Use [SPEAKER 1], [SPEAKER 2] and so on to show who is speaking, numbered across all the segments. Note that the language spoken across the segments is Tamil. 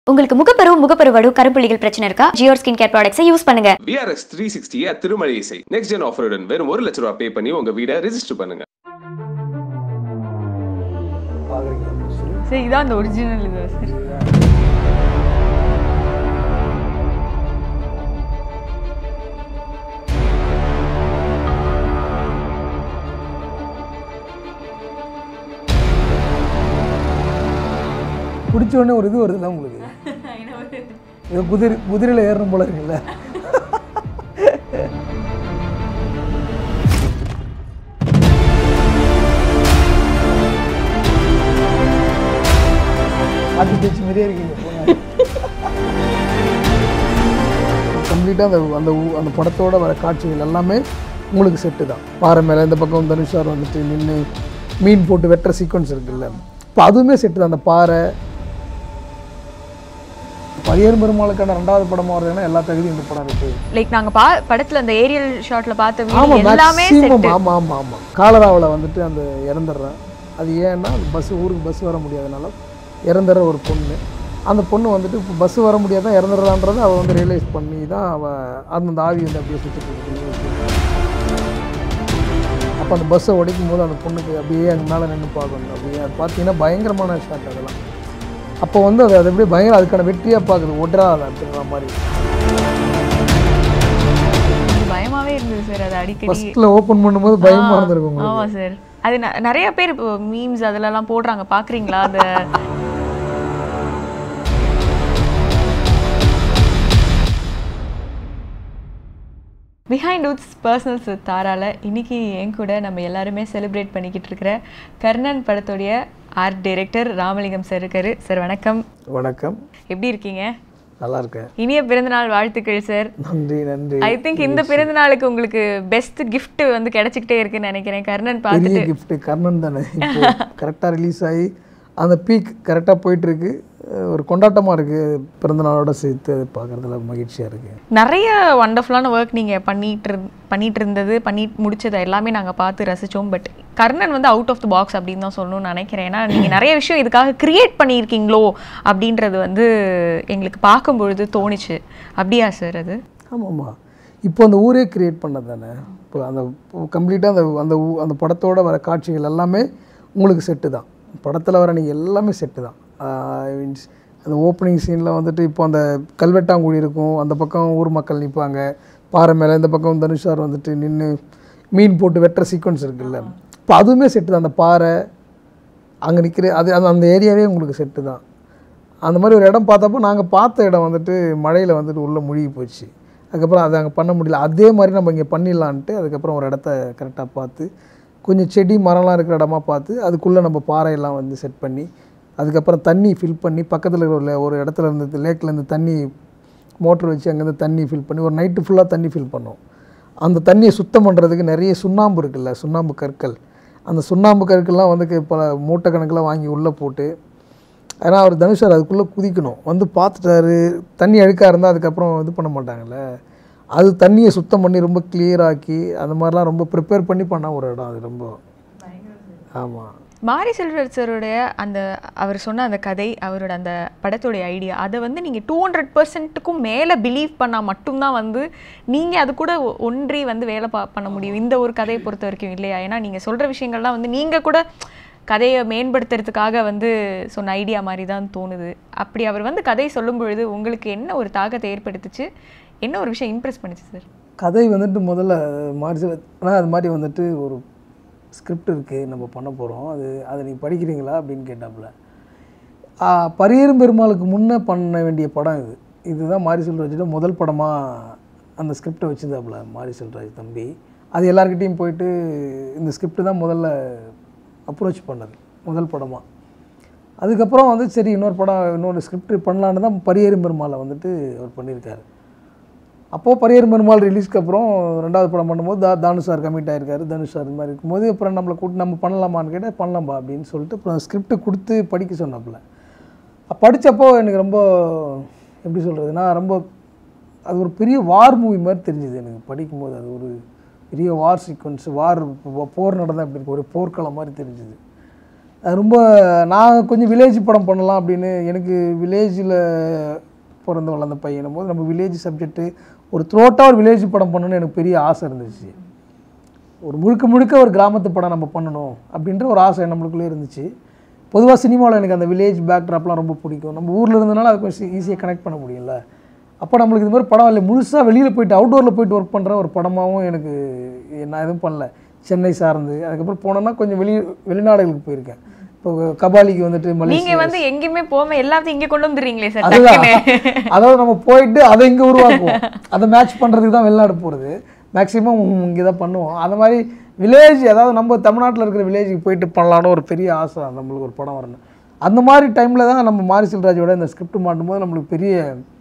[SPEAKER 1] உங்களுக்கு முகப்பரு முகப்பருவடு கருப்புள்ளிகள் பிரச்சனை இருக்கா ஜியோ ஸ்கின் கேர் ப்ராடக்ட்ஸை யூஸ் பண்ணுங்க
[SPEAKER 2] விஆர்எஸ் த்ரீ சிக்ஸ்டி திருமலை இசை நெக்ஸ்ட் ஜென் ஆஃபருடன் வெறும் ஒரு லட்ச ரூபா பே பண்ணி உங்க வீடை ரெஜிஸ்டர் பண்ணுங்க
[SPEAKER 3] பார்க்குறீங்களா சொல்லி
[SPEAKER 4] சரி இதான் அந்த ஒரிஜினல் இது சார்
[SPEAKER 3] பிடிச்ச உடனே ஒரு இது வருதுல்ல உங்களுக்கு இது குதிரை குதிரையில் ஏறணும் போல இருக்குல்ல பாட்டி பேச்சு மாதிரியே இருக்கீங்க கம்ப்ளீட்டாக அந்த அந்த ஊ- அந்த படத்தோட வர காட்சிகள் எல்லாமே உங்களுக்கு செட்டு தான் பாறை மேலே இந்த பக்கம் தனுஷார் வந்துட்டு நின்று மீன் போட்டு வெட்டுற சீக்வன்ஸ் இருக்குல்ல இப்போ அதுவுமே செட்டு தான் அந்த பாறை பரியர் பெருமாளுக்கான ரெண்டாவது படமாக வருதுன்னா எல்லா தகுதியும் இந்த படம் இருக்குது
[SPEAKER 4] லைக் நாங்க பா படத்துல அந்த ஏரியல் ஷாட்ல பார்த்த
[SPEAKER 3] ஆமா
[SPEAKER 4] வீடு எல்லாமே
[SPEAKER 3] மேக்ஸிமம்
[SPEAKER 4] செட்
[SPEAKER 3] ஆமாம் ஆமாம் ஆமாம் காலராவில் வந்துட்டு அந்த இறந்துடுறேன் அது ஏன்னா பஸ் ஊருக்கு பஸ் வர முடியாதனால இறந்துடுற ஒரு பொண்ணு அந்த பொண்ணு வந்துட்டு இப்போ பஸ் வர முடியாதான் இறந்துடுறான்றதை அவள் வந்து ரியலைஸ் பண்ணி தான் அவள் அந்த ஆவி வந்து அப்படியே சுற்றிட்டு இருக்கு அப்போ அந்த பஸ்ஸை உடைக்கும் போது அந்த பொண்ணுக்கு அப்படியே அங்கே மேலே நின்று பார்க்கணும் அப்படியே அது பார்த்தீங்கன்னா பயங்கரமான ஷாட் அதெல்லாம் அப்போ வந்து அது அது அப்படியே பயங்கர அதுக்கான வெற்றியாக பார்க்குது ஒட்றாத அப்படின்ற மாதிரி
[SPEAKER 4] பயமாவே இருந்தது சார் அது அடிக்கடி
[SPEAKER 3] ஃபஸ்ட்டில் ஓப்பன் பண்ணும்போது பயமாக இருந்திருக்கும் உங்களுக்கு
[SPEAKER 4] ஆமா சார் அது ந- நிறைய பேர் இப்போ மீம்ஸ் அதுலலாம் போடுறாங்க பாக்குறீங்களா அந்த பிஹைண்ட் உட்ஸ் பர்சனல்ஸ் தாரால இன்னைக்கு என் கூட நம்ம எல்லாருமே செலிப்ரேட் பண்ணிக்கிட்டு இருக்கிற கர்ணன் படத்துடைய ஆர்ட் டைரக்டர் ராமலிங்கம் சார் இருக்காரு சார் வணக்கம்
[SPEAKER 3] வணக்கம்
[SPEAKER 4] எப்படி இருக்கீங்க
[SPEAKER 3] நல்லா இருக்கேன்
[SPEAKER 4] இனிய பிறந்தநாள் வாழ்த்துக்கள் சார்
[SPEAKER 3] நன்றி நன்றி
[SPEAKER 4] ஐ திங்க் இந்த பிறந்தநாளுக்கு உங்களுக்கு பெஸ்ட் gift வந்து கிடைச்சிக்கிட்டே இருக்குன்னு நினைக்கிறேன் கர்ணன் பார்த்து
[SPEAKER 3] பெரிய gift கர்ணன் தானே இப்போ கரெக்டாக ரிலீஸ் ஆகி அந்த பீக் கரெக்டாக போயிட்டுருக்கு ஒரு கொண்டாட்டமாக இருக்குது பிறந்தநாளோட சேர்த்து அது பார்க்குறதுல மகிழ்ச்சியாக இருக்குது
[SPEAKER 4] நிறைய வண்டர்ஃபுல்லான ஒர்க் நீங்கள் பண்ணிட்டு இருந் பண்ணிட்டு இருந்தது பண்ணி முடிச்சதை எல்லாமே நாங்கள் பார்த்து ரசித்தோம் பட் கர்ணன் வந்து அவுட் ஆஃப் த பாக்ஸ் அப்படின்னு தான் சொல்லணும்னு நினைக்கிறேன் ஏன்னா நீங்கள் நிறைய விஷயம் இதுக்காக கிரியேட் பண்ணியிருக்கீங்களோ அப்படின்றது வந்து எங்களுக்கு பார்க்கும் பொழுது தோணுச்சு அப்படியா சார் அது
[SPEAKER 3] ஆமாம்மா இப்போ அந்த ஊரே கிரியேட் பண்ணது தானே இப்போ அந்த கம்ப்ளீட்டாக அந்த அந்த ஊ- அந்த படத்தோட வர காட்சிகள் எல்லாமே உங்களுக்கு செட்டு தான் படத்தில் வர நீங்கள் எல்லாமே செட்டு தான் மீன்ஸ் அந்த ஓப்பனிங் சீனில் வந்துட்டு இப்போ அந்த கல்வெட்டாங்குழி இருக்கும் அந்த பக்கம் ஊர் மக்கள் நிற்பாங்க பாறை மேலே இந்த பக்கம் தனுஷார் வந்துட்டு நின்று மீன் போட்டு வெட்டுற சீக்வன்ஸ் இருக்குல்ல இப்போ அதுவுமே செட்டு தான் அந்த பாறை அங்கே நிற்கிற அது அந்த அந்த ஏரியாவே உங்களுக்கு செட்டு தான் அந்த மாதிரி ஒரு இடம் பார்த்தப்போ நாங்கள் பார்த்த இடம் வந்துட்டு மழையில் வந்துட்டு உள்ளே முழுகி போச்சு அதுக்கப்புறம் அதை அங்கே பண்ண முடியல அதே மாதிரி நம்ம இங்கே பண்ணிடலான்ட்டு அதுக்கப்புறம் ஒரு இடத்த கரெக்டாக பார்த்து கொஞ்சம் செடி மரம்லாம் இருக்கிற இடமா பார்த்து அதுக்குள்ளே நம்ம பாறையெல்லாம் வந்து செட் பண்ணி அதுக்கப்புறம் தண்ணி ஃபில் பண்ணி பக்கத்தில் இருக்கிற ஒரு- ஒரு இடத்துல இருந்து லேக்லேருந்து தண்ணி மோட்ரு வச்சு அங்கேருந்து தண்ணி ஃபில் பண்ணி ஒரு நைட்டு ஃபுல்லாக தண்ணி ஃபில் பண்ணோம் அந்த தண்ணியை சுத்தம் பண்ணுறதுக்கு நிறைய சுண்ணாம்பு இருக்குல்ல சுண்ணாம்பு கற்கள் அந்த சுண்ணாம்பு கற்கள்லாம் வந்து க- பல மூட்டை கணக்கில் வாங்கி உள்ளே போட்டு ஏன்னா அவர் தனுஷார் அதுக்குள்ளே குதிக்கணும் வந்து பார்த்துட்டாரு தண்ணி அழுக்காக இருந்தால் அதுக்கப்புறம் இது பண்ண மாட்டாங்கல்ல அது தண்ணியை சுத்தம் பண்ணி ரொம்ப clear ஆக்கி அந்த மாதிரிலாம் ரொம்ப ப்ரிப்பேர் பண்ணி பண்ண ஒரு இடம் அது ரொம்ப ஆமாம்
[SPEAKER 4] மாரி செல்வர் சாருடைய அந்த அவர் சொன்ன அந்த கதை அவரோட அந்த படத்துடைய ஐடியா அதை வந்து நீங்கள் டூ ஹண்ட்ரட் பர்சன்ட்டுக்கும் மேலே பிலீவ் பண்ணால் மட்டும்தான் வந்து நீங்கள் அது கூட ஒ- ஒன்றி வந்து வேலை பா பண்ண முடியும் இந்த ஒரு கதையை பொறுத்த வரைக்கும் இல்லையா ஏன்னா நீங்கள் சொல்கிற விஷயங்கள்லாம் வந்து நீங்கள் கூட கதையை மேம்படுத்துறதுக்காக வந்து சொன்ன ஐடியா மாதிரி தான் தோணுது அப்படி அவர் வந்து கதை சொல்லும் பொழுது உங்களுக்கு என்ன ஒரு தாக்கத்தை ஏற்படுத்துச்சு என்ன ஒரு விஷயம் இம்ப்ரெஸ் பண்ணுச்சு சார்
[SPEAKER 3] கதை வந்துட்டு முதல்ல மாரி ஆனால் அது மாதிரி வந்துட்டு ஒரு ஸ்கிரிப்ட் இருக்குது நம்ம பண்ண போகிறோம் அது அதை நீ படிக்கிறீங்களா அப்படின்னு கேட்டாப்புல ஆ, பரியரும் பெருமாளுக்கு முன்னே பண்ண வேண்டிய படம் இது இதுதான் மாரி செல்வராஜோட முதல் படமாக அந்த ஸ்கிரிப்டை வச்சுருந்தாப்புல மாரி செல்வராஜ் தம்பி அது எல்லாருக்கிட்டேயும் போயிட்டு இந்த ஸ்கிரிப்ட் தான் முதல்ல அப்ரோச் பண்ணது முதல் படமாக அதுக்கப்புறம் வந்து சரி இன்னொரு படம் இன்னொரு ஸ்கிரிப்ட் பண்ணலான்னு தான் பரியரும் பெருமாளை வந்துட்டு அவர் பண்ணியிருக்காரு அப்போது பரியர் பெருமாள் ரிலீஸ்க்கு அப்புறம் ரெண்டாவது படம் பண்ணும்போது தா தானு சார் கமிட் ஆயிருக்காரு தனுஷ் சார் இந்த மாதிரி இருக்கும்போது அப்புறம் நம்மளை கூட்டு நம்ம பண்ணலாமான்னு கேட்டால் பண்ணலாம்பா அப்படின்னு சொல்லிட்டு அப்புறம் ஸ்கிரிப்ட் கொடுத்து படிக்க சொன்னாப்புல படித்தப்போ எனக்கு ரொம்ப எப்படி சொல்கிறது நான் ரொம்ப அது ஒரு பெரிய வார் மூவி மாதிரி தெரிஞ்சுது எனக்கு படிக்கும்போது அது ஒரு பெரிய வார் சீக்வன்ஸ் வார் போர் நடந்தால் அப்படி இருக்கு ஒரு போர்க்களம் மாதிரி தெரிஞ்சுது அது ரொம்ப நான் கொஞ்சம் வில்லேஜ் படம் பண்ணலாம் அப்படின்னு எனக்கு வில்லேஜில் பிறந்து வளர்ந்த பையனும் போது நம்ம வில்லேஜ் சப்ஜெக்ட்டு ஒரு த்ரோட்டாக ஒரு வில்லேஜ் படம் பண்ணணும்னு எனக்கு பெரிய ஆசை இருந்துச்சு ஒரு முழுக்க முழுக்க ஒரு கிராமத்து படம் நம்ம பண்ணணும் அப்படின்ற ஒரு ஆசை நம்மளுக்குள்ளே இருந்துச்சு பொதுவாக சினிமாவில் எனக்கு அந்த வில்லேஜ் பேக்ட்ராப்லாம் ரொம்ப பிடிக்கும் நம்ம ஊரில் இருந்தனால அது கொஞ்சம் ஈஸியாக கனெக்ட் பண்ண முடியல அப்போ நம்மளுக்கு இது மாதிரி படம் இல்லை முழுசாக வெளியில் போயிட்டு அவுட்டோரில் போயிட்டு ஒர்க் பண்ணுற ஒரு படமாகவும் எனக்கு நான் எதுவும் பண்ணல சென்னை சார்ந்து அதுக்கப்புறம் போனோன்னா கொஞ்சம் வெளி வெளிநாடுகளுக்கு போயிருக்கேன் இப்போ கபாலிக்கு வந்துட்டு
[SPEAKER 4] நீங்க
[SPEAKER 3] மலேசியா
[SPEAKER 4] வந்து எங்கேயுமே போகாம எல்லாத்தையும் இங்க கொண்டு வந்துடுறீங்களே சார்
[SPEAKER 3] அதுதான்
[SPEAKER 4] டக்குன்னு
[SPEAKER 3] அதாவது நம்ம போயிட்டு அதை இங்கே உருவாக்குவோம் அதை மேட்ச் பண்ணுறதுக்கு தான் வெளிநாடு போகிறது மேக்ஸிமம் இங்கே தான் பண்ணுவோம் அந்த மாதிரி வில்லேஜ் அதாவது நம்ம தமிழ்நாட்டில் இருக்கிற வில்லேஜுக்கு போயிட்டு பண்ணலான்னு ஒரு பெரிய ஆசை நம்மளுக்கு ஒரு படம் வரணும் அந்த மாதிரி டைமில் தான் நம்ம மாரி செல்வராஜோட இந்த ஸ்கிரிப்ட் மாட்டும்போது நம்மளுக்கு பெரிய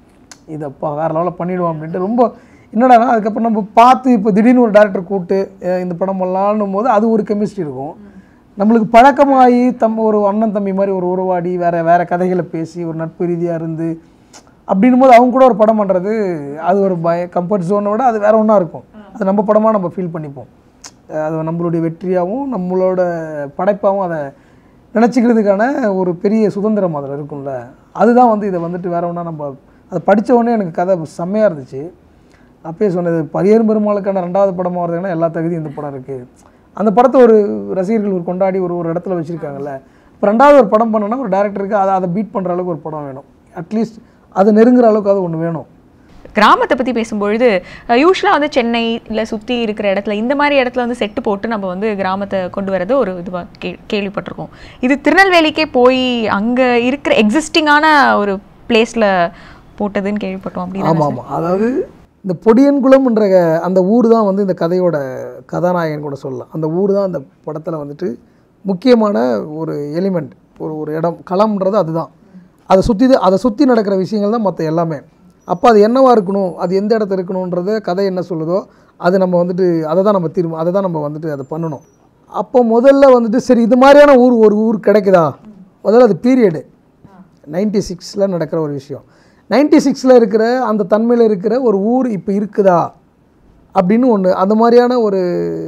[SPEAKER 3] இதப்பா வேறு லெவலில் பண்ணிடுவோம் அப்படின்ட்டு ரொம்ப என்னடானா அதுக்கப்புறம் நம்ம பார்த்து இப்போ திடீர்னு ஒரு டேரக்டர் கூப்பிட்டு அஹ் இந்த படம் பண்ணலான்னும் போது அது ஒரு கெமிஸ்ட்ரி இருக்கும் நம்மளுக்கு பழக்கமாகி தம் ஒரு அண்ணன் தம்பி மாதிரி ஒரு உருவாடி வேற வேற கதைகளை பேசி ஒரு நட்பு ரீதியாக இருந்து அப்படின்னும் போது அவங்க கூட ஒரு படம் பண்ணுறது அது ஒரு பய கம்ஃபர்ட் ஜோனை விட அது வேற ஒன்றா இருக்கும் அது நம்ம படமாக நம்ம ஃபீல் பண்ணிப்போம் அஹ் அது நம்மளுடைய வெற்றியாகவும் நம்மளோட படைப்பாகவும் அதை நினச்சிக்கிறதுக்கான ஒரு பெரிய சுதந்திரம் அதில் இருக்கும்ல அதுதான் வந்து இதை வந்துட்டு வேற ஒன்றா நம்ம அதை படிச்ச உடனே எனக்கு கதை செம்மையாக இருந்துச்சு அப்பயே சொன்னது பரியரும் பெருமாளுக்கான ரெண்டாவது படமாக வருதுன்னா எல்லா தகுதியும் இந்த படம் இருக்குது அந்த படத்தை ஒரு ரசிகர்கள் ஒரு கொண்டாடி ஒரு ஒரு இடத்துல வச்சுருக்காங்கல்ல இப்போ ரெண்டாவது ஒரு படம் பண்ணோன்னா ஒரு டேரக்டருக்கு அதை அதை பீட் பண்ணுற அளவுக்கு ஒரு படம் வேணும் அட்லீஸ்ட் அது நெருங்குற அளவுக்கு அது ஒன்று வேணும்
[SPEAKER 4] கிராமத்தை பற்றி பேசும்பொழுது யூஸ்வலாக வந்து சென்னை இல்லை சுற்றி இருக்கிற இடத்துல இந்த மாதிரி இடத்துல வந்து செட்டு போட்டு நம்ம வந்து கிராமத்தை கொண்டு வரது ஒரு இதுவாக கே கேள்விப்பட்டிருக்கோம் இது திருநெல்வேலிக்கே போய் அங்கே இருக்கிற எக்ஸிஸ்டிங்கான ஒரு பிளேஸில் போட்டதுன்னு கேள்விப்பட்டோம் அப்படி
[SPEAKER 3] ஆமாம் ஆமாம் அதாவது இந்த பொடியன்குளம்ன்ற அந்த ஊர் தான் வந்து இந்த கதையோட கதாநாயகன் கூட சொல்லலாம் அந்த ஊர் தான் அந்த படத்தில் வந்துட்டு முக்கியமான ஒரு எலிமெண்ட் ஒரு ஒரு இடம் களம்ன்றது அதுதான் அதை சுற்றி அதை சுற்றி நடக்கிற விஷயங்கள் தான் மற்ற எல்லாமே அப்போ அது என்னவா இருக்கணும் அது எந்த இடத்துல இருக்கணுன்றத கதை என்ன சொல்லுதோ அது நம்ம வந்துட்டு அதை தான் நம்ம தீர்வு அதை தான் நம்ம வந்துட்டு அதை பண்ணணும் அப்போ முதல்ல வந்துட்டு சரி இது மாதிரியான ஊர் ஒரு ஊர் கிடைக்குதா முதல்ல அது பீரியடு நைன்டி சிக்ஸில் நடக்கிற ஒரு விஷயம் நைன்டி சிக்ஸில் இருக்கிற அந்த தன்மையில் இருக்கிற ஒரு ஊர் இப்போ இருக்குதா அப்படின்னு ஒன்று அந்த மாதிரியான ஒரு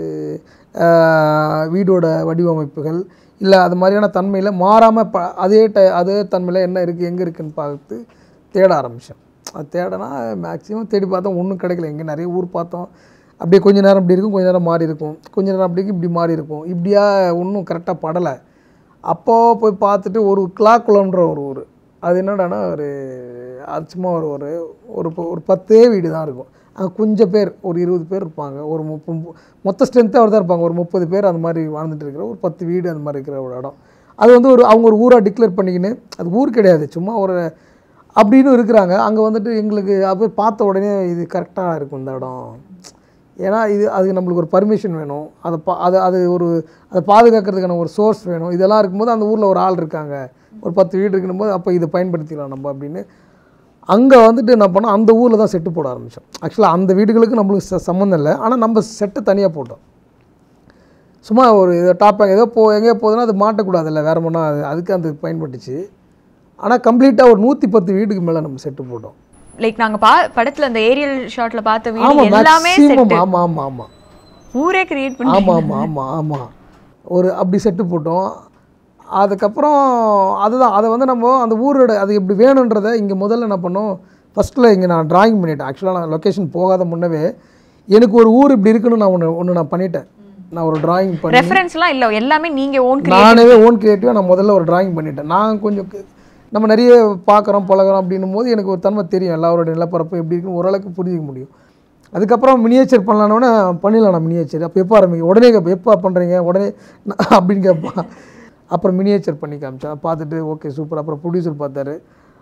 [SPEAKER 3] ஆஹ், வீடோட வடிவமைப்புகள் இல்லை அது மாதிரியான தன்மையில் மாறாமல் ப அதே ட அதே தன்மையில் என்ன இருக்குது எங்கே இருக்குன்னு பார்த்து தேட ஆரம்பித்தேன் அது தேடனா மேக்ஸிமம் தேடி பார்த்தோம் ஒன்றும் கிடைக்கல எங்கே நிறைய ஊர் பார்த்தோம் அப்படியே கொஞ்ச நேரம் இப்படி இருக்கும் கொஞ்ச நேரம் மாறி இருக்கும் கொஞ்ச நேரம் அப்படி இருக்கும், இப்படி மாறி இருக்கும் இப்படியா ஒன்றும் கரெக்டாக படலை அப்போது போய் பார்த்துட்டு ஒரு கிளாக்குளம்ன்ற ஒரு ஊர் அது என்னடான்னா ஒரு அது சும்மா ஒரு ஒரு ஒரு ப- ஒரு பத்தே வீடு தான் இருக்கும் அங்கே கொஞ்சம் பேர் ஒரு இருபது பேர் இருப்பாங்க ஒரு முப்பது மொத்த ஸ்ட்ரென்த்து அவர் தான் இருப்பாங்க ஒரு முப்பது பேர் அந்த மாதிரி வாழ்ந்துட்டு இருக்கிற ஒரு பத்து வீடு அந்த மாதிரி இருக்கிற ஒரு இடம் அது வந்து ஒரு அவங்க ஒரு ஊராக டிக்ளேர் பண்ணிக்கின்னு அது ஊர் கிடையாது சும்மா ஒரு அப்படின்னு இருக்கிறாங்க அங்கே வந்துட்டு எங்களுக்கு அப்போ பார்த்த உடனே இது கரெக்டாக இருக்கும் இந்த இடம் ஏன்னா இது அதுக்கு நம்மளுக்கு ஒரு பர்மிஷன் வேணும் அதை பா அதை அது ஒரு அதை பாதுகாக்கிறதுக்கான ஒரு சோர்ஸ் வேணும் இதெல்லாம் இருக்கும்போது அந்த ஊரில் ஒரு ஆள் இருக்காங்க ஒரு பத்து வீடு இருக்கும்போது அப்போ இதை பயன்படுத்திக்கலாம் நம்ம அப்படின்னு அங்கே வந்துட்டு என்ன பண்ணோம் அந்த ஊரில் தான் செட்டு போட ஆரம்பித்தோம் ஆக்சுவலாக அந்த வீடுகளுக்கு நம்மளுக்கு ச- சம்மந்தம் இல்லை ஆனால் நம்ம செட்டை தனியாக போட்டோம் சும்மா ஒரு இதை டாப்பாக ஏதோ போ எங்கேயோ போகுதுன்னா அது மாட்டக்கூடாதுல்ல வேற ஒன்றா அது அதுக்கு அந்த பயன்பட்டுச்சு ஆனால் கம்ப்ளீட்டாக ஒரு நூற்றி பத்து வீட்டுக்கு மேலே நம்ம செட்டு போட்டோம்
[SPEAKER 4] லைக் நாங்க பா படத்துல அந்த ஏரியல் ஷாட்ல பார்த்த வீடு
[SPEAKER 3] ஆமாம்
[SPEAKER 4] எல்லாமே
[SPEAKER 3] மேக்ஸிமம்
[SPEAKER 4] செட்
[SPEAKER 3] ஆமாம் ஆமாம் ஆமாம்
[SPEAKER 4] ஊரே கிரியேட் பண்ணி
[SPEAKER 3] ஆமாம் ஆமாம் ஆமாம் ஆமாம் ஒரு அப்படி செட்டு போட்டோம் அதுக்கப்புறம் அதுதான் அதை வந்து நம்ம அந்த ஊரோட அது எப்படி வேணுன்றதை இங்கே முதல்ல என்ன பண்ணோம் ஃபஸ்ட்டில் இங்கே நான் டிராயிங் பண்ணிட்டேன் ஆக்சுவலாக நான் லொக்கேஷன் போகாத முன்னவே எனக்கு ஒரு ஊர் இப்படி இருக்குன்னு நான் ஒன்று ஒன்று நான் பண்ணிட்டேன் நான் ஒரு டிராயிங் பண்ணி
[SPEAKER 4] ரெஃபரன்ஸ்லாம் இல்ல எல்லாமே நீங்க ஓன்
[SPEAKER 3] நானே ஓன் கிரியேட்டிவாக நான் முதல்ல ஒரு டிராயிங் பண்ணிட்டேன் நான் கொஞ்சம் கு- நம்ம நிறைய பார்க்குறோம் பழகுறோம் அப்படின்னும் போது எனக்கு ஒரு தன்மை தெரியும் எல்லாரோட நிலப்பரப்பு எப்படி இருக்குன்னு ஓரளவுக்கு புரிஞ்சிக்க முடியும் அதுக்கப்புறம் மினியேச்சர் பண்ணலான்னொன்னே பண்ணிடலாம் நான் மினியேச்சர் அப்போ எப்போ ஆரம்பிங்க உடனே கேட்பேன் எப்போ பண்ணுறீங்க உடனே நான் அப்படின்னு கேட்பான் அப்புறம் மினியேச்சர் பண்ணி காமிச்சேன் பார்த்துட்டு ஓகே சூப்பர் அப்புறம் ப்ரொடியூசர் பார்த்தாரு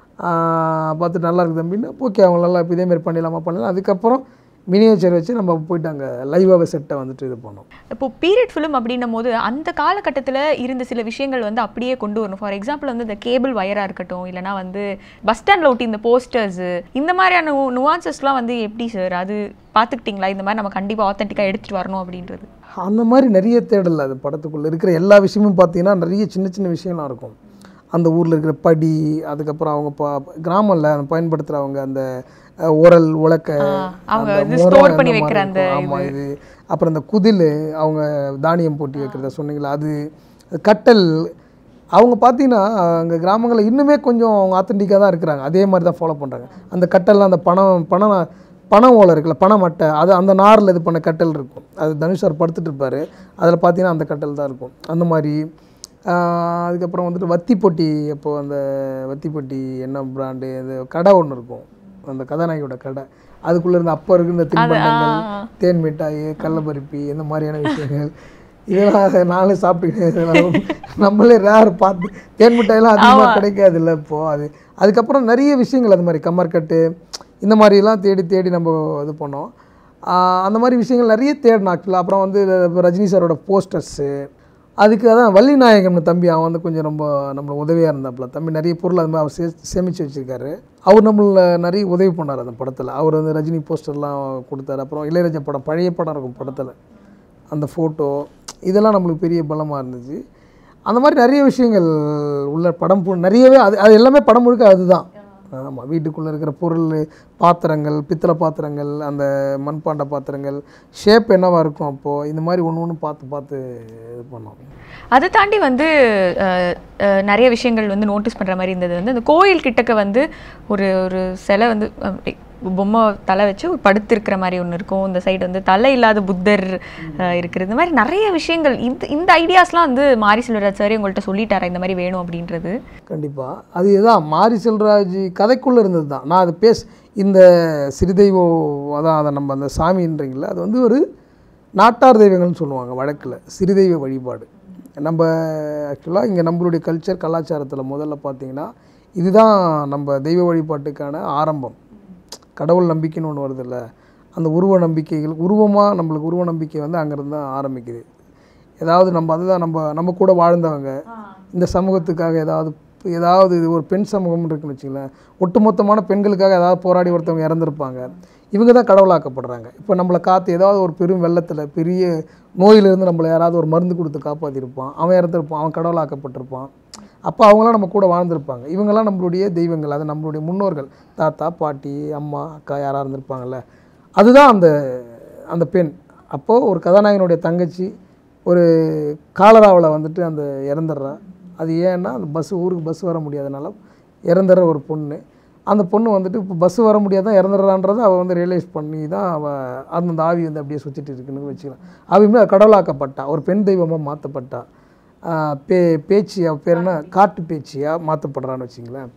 [SPEAKER 3] ஆஹ் பார்த்துட்டு நல்லா இருக்குது தம்பின்னு ஓகே அவங்க நல்லா இப்போ இதேமாரி பண்ணிடலாமா பண்ணலாம் அதுக்கப்புறம் மினியேச்சர் வச்சு நம்ம போயிட்டு அங்கே லைவாகவே செட்டை வந்துட்டு இது பண்ணோம்
[SPEAKER 4] இப்போ பீரியட் ஃபிலிம் அப்படின்னும் போது அந்த காலகட்டத்தில் இருந்த சில விஷயங்கள் வந்து அப்படியே கொண்டு வரணும் ஃபார் எக்ஸாம்பிள் வந்து இந்த கேபிள் வயராக இருக்கட்டும் இல்லைனா வந்து பஸ் ஸ்டாண்டில் ஒட்டி இந்த போஸ்டர்ஸு இந்த மாதிரியான நுவான்சஸ்லாம் வந்து எப்படி சார் அது பார்த்துக்கிட்டிங்களா இந்த மாதிரி நம்ம கண்டிப்பாக ஆத்தென்டிக்காக எடுத்துகிட்டு வரணும் அப்படின்றது
[SPEAKER 3] அந்த மாதிரி நிறைய தேடல் அது படத்துக்குள்ளே இருக்கிற எல்லா விஷயமும் பார்த்தீங்கன்னா நிறைய சின்ன சின்ன விஷயம்லாம் இருக்கும் அந்த ஊரில் இருக்கிற படி அதுக்கப்புறம் அவங்க பா கிராமம்ல அந்த பயன்படுத்துகிறவங்க அந்த அஹ், உரல் உலக்க
[SPEAKER 4] அவங்க
[SPEAKER 3] அந்த
[SPEAKER 4] இது
[SPEAKER 3] முறம்
[SPEAKER 4] store
[SPEAKER 3] அந்த
[SPEAKER 4] பண்ணி
[SPEAKER 3] மாதிரி
[SPEAKER 4] வைக்கிற அந்த
[SPEAKER 3] இருக்கும். ஆமா இது அப்புறம் இந்த குதில் அவங்க தானியம் போட்டி வைக்கிறத சொன்னீங்களா அது அது கட்டல் அவங்க பார்த்தீங்கன்னா அங்கே கிராமங்களில் இன்னுமே கொஞ்சம் அவங்க ஆத்தென்டிக்காக தான் இருக்கிறாங்க அதே மாதிரி தான் ஃபாலோ பண்ணுறாங்க அந்த கட்டெல்லாம் அந்த பணம் பணம் பணம் ஓலை இருக்குல்ல பணம் மட்டை அது அந்த நாரில் இது பண்ண கட்டல் இருக்கும் அது தனுஷ் சார் படுத்துட்டு இருப்பார் அதில் பார்த்தீங்கன்னா அந்த கட்டல் தான் இருக்கும் அந்த மாதிரி ஆஹ் அதுக்கப்புறம் வந்துட்டு வத்தி பொட்டி அப்போ அந்த வத்தி பொட்டி என்ன பிராண்டு அது கடை ஒன்று இருக்கும் அந்த கதாநாயகியோட கடை அதுக்குள்ளே இருந்த அப்போ இருக்க இந்த தின்பண்டங்கள் தேன் மிட்டாய் கடலப்பருப்பி இந்த மாதிரியான விஷயங்கள் இதெல்லாம் அதை நாங்களே சாப்பிட்டுக்கிட்டு நம்மளே ரேர் பார்த்து தேன் மிட்டாயெல்லாம் அதிகமாக கிடைக்காது இல்லை இப்போது அது அதுக்கப்புறம் நிறைய விஷயங்கள் அது மாதிரி கம்மர்கட்டு இந்த மாதிரிலாம் தேடி தேடி நம்ம இது பண்ணோம் ஆஹ் அந்த மாதிரி விஷயங்கள் நிறைய தேடினோம் ஆக்சுவலாக அப்புறம் வந்து இப்ப ரஜினி சாரோட போஸ்டர்ஸு அதுக்கு அதான் வள்ளி நாயகம்னு தம்பி அவன் வந்து கொஞ்சம் ரொம்ப நம்மளுக்கு உதவியாக இருந்தாப்புல தம்பி நிறைய பொருள் அது மாதிரி அவர் சே சேமித்து வச்சுருக்காரு அவர் நம்மள நிறைய உதவி பண்ணார் அந்த படத்தில் அவர் வந்து ரஜினி போஸ்டர்லாம் கொடுத்தாரு அப்புறம் இளையராஜா படம் பழைய படம் இருக்கும் படத்தில் அந்த ஃபோட்டோ இதெல்லாம் நம்மளுக்கு பெரிய பலமாக இருந்துச்சு அந்த மாதிரி நிறைய விஷயங்கள் உள்ள படம் பு- நிறையவே அது அது எல்லாமே படம் முழுக்க அதுதான் ஆமாம் வீட்டுக்குள்ளே இருக்கிற பொருள் பாத்திரங்கள் பித்தளை பாத்திரங்கள் அந்த மண்பாண்ட பாத்திரங்கள் ஷேப் என்னவா இருக்கும் அப்போது இந்த மாதிரி ஒன்று ஒன்று பார்த்து பார்த்து இது பண்ணோம்
[SPEAKER 4] அதை தாண்டி வந்து அஹ், அஹ், நிறைய விஷயங்கள் வந்து நோட்டீஸ் பண்ணுற மாதிரி இருந்தது வந்து அந்த கோயில் கிட்டக்க வந்து ஒரு ஒரு சிலை வந்து அப்படி பொம்மை தலை வச்சு ஒரு படுத்திருக்கிற மாதிரி ஒன்று இருக்கும் இந்த சைடு வந்து தலை இல்லாத புத்தர் அஹ், இருக்கிறது இந்த மாதிரி நிறைய விஷயங்கள் இந்த இந்த ஐடியாஸ்லாம் வந்து மாரி செல்வராஜ் சார் உங்கள்கிட்ட சொல்லிட்டாரா இந்த மாதிரி வேணும் அப்படின்றது
[SPEAKER 3] கண்டிப்பாக அது இதுதான் மாரி செல்வராஜ் கதைக்குள்ளே இருந்தது தான் நான் அது பேச இந்த சிறுதெய்வம் அதான் அதை நம்ம அந்த சாமின்றீங்கள அது வந்து ஒரு நாட்டார் தெய்வங்கள்னு சொல்லுவாங்க வழக்கில் சிறுதெய்வ வழிபாடு நம்ம ஆக்சுவலாக இங்கே நம்மளுடைய கல்ச்சர் கலாச்சாரத்தில் முதல்ல பார்த்தீங்கன்னா இதுதான் நம்ம தெய்வ வழிபாட்டுக்கான ஆரம்பம் கடவுள் நம்பிக்கைன்னு ஒன்று வருதுல்ல அந்த உருவ நம்பிக்கைகள் உருவமாக நம்மளுக்கு உருவ நம்பிக்கை வந்து அங்கேருந்து தான் ஆரம்பிக்குது ஏதாவது நம்ம அதுதான் நம்ம நம்ம கூட வாழ்ந்தவங்க இந்த சமூகத்துக்காக ஏதாவது ஏதாவது இது ஒரு பெண் சமூகம் இருக்குன்னு வச்சுங்களேன் ஒட்டுமொத்தமான பெண்களுக்காக ஏதாவது போராடி ஒருத்தவங்க இறந்துருப்பாங்க இவங்க தான் கடவுளாக்கப்படுறாங்க இப்போ நம்மளை காத்து ஏதாவது ஒரு பெரும் வெள்ளத்தில் பெரிய நோயிலிருந்து நம்மளை யாராவது ஒரு மருந்து கொடுத்து காப்பாற்றிருப்பான் அவன் இறந்துருப்பான் அவன் கடவுளாக்கப்பட்டிருப்பான் அப்போ அவங்களாம் நம்ம கூட வாழ்ந்திருப்பாங்க இவங்கெல்லாம் நம்மளுடைய தெய்வங்கள் அது நம்மளுடைய முன்னோர்கள் தாத்தா பாட்டி அம்மா அக்கா யாராக இருந்திருப்பாங்கல்ல அதுதான் அந்த அந்த பெண் அப்போது ஒரு கதாநாயகனுடைய தங்கச்சி ஒரு காலராவில் வந்துட்டு அந்த இறந்துடுறா அது ஏன்னா அந்த பஸ் ஊருக்கு பஸ் வர முடியாதனால இறந்துடுற ஒரு பொண்ணு அந்த பொண்ணு வந்துட்டு இப்போ பஸ் வர முடியாதான் இறந்துடுறான்றதை அவள் வந்து ரியலைஸ் பண்ணி தான் அவள் அந்த ஆவி வந்து அப்படியே சுற்றிட்டு இருக்குன்னு வச்சுக்கலாம் ஆவியுமே கடவுளாக்கப்பட்டா ஒரு பெண் தெய்வமாக மாற்றப்பட்டா ஆஹ் பே பேச்சு அவ பேர் என்ன காட்டு பேச்சியாக மாற்றப்படுறான்னு வச்சிங்களேன்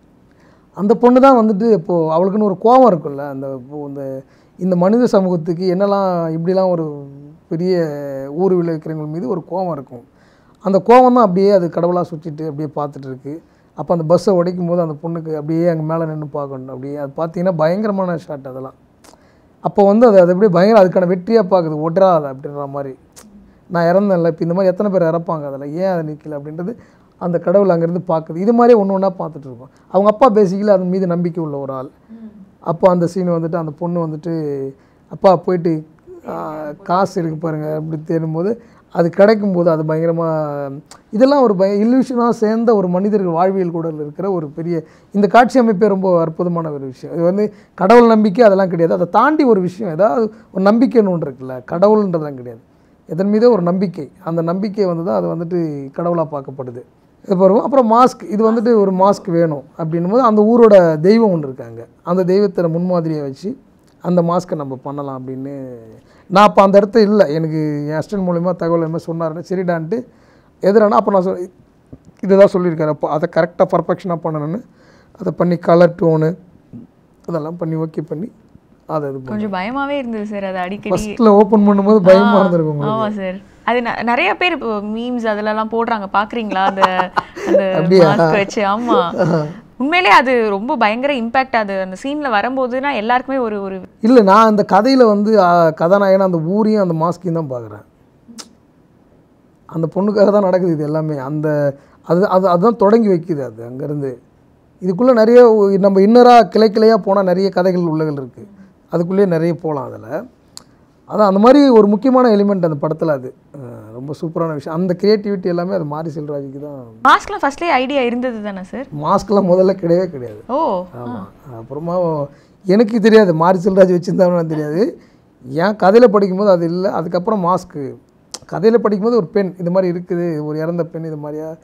[SPEAKER 3] அந்த பொண்ணு தான் வந்துட்டு இப்போது அவளுக்குன்னு ஒரு கோபம் இருக்கும்ல அந்த இப்போ இந்த இந்த மனித சமூகத்துக்கு என்னெல்லாம் இப்படிலாம் ஒரு பெரிய ஊர் விளைவிக்கிறவங்க மீது ஒரு கோபம் இருக்கும் அந்த கோபம் தான் அப்படியே அது கடவுளாக சுற்றிட்டு அப்படியே பார்த்துட்டு இருக்கு அப்போ அந்த பஸ்ஸை உடைக்கும் போது அந்த பொண்ணுக்கு அப்படியே அங்கே மேலே நின்று பார்க்கணும் அப்படியே அது பார்த்தீங்கன்னா பயங்கரமான ஷாட் அதெல்லாம் அப்போ வந்து அது அது அப்படியே பயங்கர அதுக்கான வெற்றியாக பார்க்குது ஒட்டுறாத அப்படின்ற மாதிரி நான் இறந்தேன்ல இப்போ இந்த மாதிரி எத்தனை பேர் இறப்பாங்க அதில் ஏன் அதை நிற்கல அப்படின்றது அந்த கடவுள் அங்கேருந்து பார்க்குது இது மாதிரியே ஒன்று ஒன்றா பார்த்துட்டு இருக்கோம் அவங்க அப்பா பேசிக்கலி அதன் மீது நம்பிக்கை உள்ள ஒரு ஆள் அப்போ அந்த சீன் வந்துட்டு அந்த பொண்ணு வந்துட்டு அப்பா போயிட்டு ஆ, காசு இருக்கு பாருங்க அப்படி தேடும்போது அது கிடைக்கும்போது அது பயங்கரமாக இதெல்லாம் ஒரு பய இல்லூஷனாக சேர்ந்த ஒரு மனிதர்கள் வாழ்வியல் கூட இருக்கிற ஒரு பெரிய இந்த காட்சி அமைப்பே ரொம்ப அற்புதமான ஒரு விஷயம் இது வந்து கடவுள் நம்பிக்கை அதெல்லாம் கிடையாது அதை தாண்டி ஒரு விஷயம் ஏதாவது ஒரு நம்பிக்கைன்னு ஒன்று இருக்குல்ல கடவுள்ன்றதெல்லாம் கிடையாது எதன் மீதோ ஒரு நம்பிக்கை அந்த நம்பிக்கை வந்து தான் அது வந்துட்டு கடவுளாக பார்க்கப்படுது இது பாருங்க அப்புறம் மாஸ்க் இது வந்துட்டு ஒரு மாஸ்க் வேணும் அப்படின்னும் போது அந்த ஊரோட தெய்வம் ஒன்று இருக்காங்க அந்த தெய்வத்தை முன்மாதிரியை வச்சு அந்த மாஸ்க்கை நம்ம பண்ணலாம் அப்படின்னு நான் அப்போ அந்த இடத்துல இல்லை எனக்கு என் அஸ்டன்ட் மூலிமா தகவல் என்ன சொன்னாருன்னு சரிடான்ட்டு எதிரானா அப்போ நான் சொல் இதுதான் சொல்லியிருக்காரு அப்போ அதை கரெக்டாக பர்ஃபெக்ஷனாக பண்ணணும்னு அதை பண்ணி கலர் டோனு அதெல்லாம் பண்ணி ஓகே பண்ணி அதை இது பண்ணி
[SPEAKER 4] கொஞ்சம் பயமாவே இருந்தது சார் அது அடிக்கடி
[SPEAKER 3] ஃபஸ்ட்டில் ஓப்பன் பண்ணும்போது பயமாக இருந்திருக்கும் உங்களுக்கு
[SPEAKER 4] ஆமா சார் அது ந- நிறைய பேர் இப்போ மீம்ஸ் அதுலலாம் போடுறாங்க பாக்குறீங்களா அந்த அந்த
[SPEAKER 3] அப்படியா?
[SPEAKER 4] மாஸ்க் வச்சு ஆமா உண்மையிலே அது ரொம்ப பயங்கர இம்பாக்ட் அது அந்த சீன்ல வரும்போதுனா எல்லாருக்குமே ஒரு ஒரு
[SPEAKER 3] இல்லை நான் அந்த கதையில் வந்து ஆ, கதாநாயகனா அந்த ஊரையும் அந்த மாஸ்கையும் தான் பார்க்குறேன் அந்த பொண்ணுக்காக தான் நடக்குது இது எல்லாமே அந்த அது அது அதுதான் தொடங்கி வைக்குது அது அங்கேருந்து இதுக்குள்ளே நிறைய ஒ- நம்ம இன்னராக கிளை கிளையாக போனால் நிறைய கதைகள் உள்ளகள் இருக்குது அதுக்குள்ளேயே நிறைய போகலாம் அதில் அதான் அந்த மாதிரி ஒரு முக்கியமான எலிமெண்ட் அந்த படத்தில் அது அஹ், ரொம்ப சூப்பரான விஷயம் அந்த கிரியேட்டிவிட்டி எல்லாமே அது மாரி செல்வராஜுக்கு தான்
[SPEAKER 4] மாஸ்க்லாம் ஃபர்ஸ்ட்லேயே ஐடியா இருந்தது தானே சார்
[SPEAKER 3] மாஸ்க்லாம் முதல்ல கிடையவே கிடையாது
[SPEAKER 4] ஓ
[SPEAKER 3] ஆமாம் அப்புறமா எனக்கு தெரியாது மாரி செல்வராஜ் வச்சுருந்தாலும் தெரியாது ஏன் கதையில் படிக்கும்போது அது இல்லை அதுக்கப்புறம் மாஸ்க்கு கதையில் படிக்கும்போது ஒரு பெண் இது மாதிரி இருக்குது ஒரு இறந்த பெண் இது மாதிரியா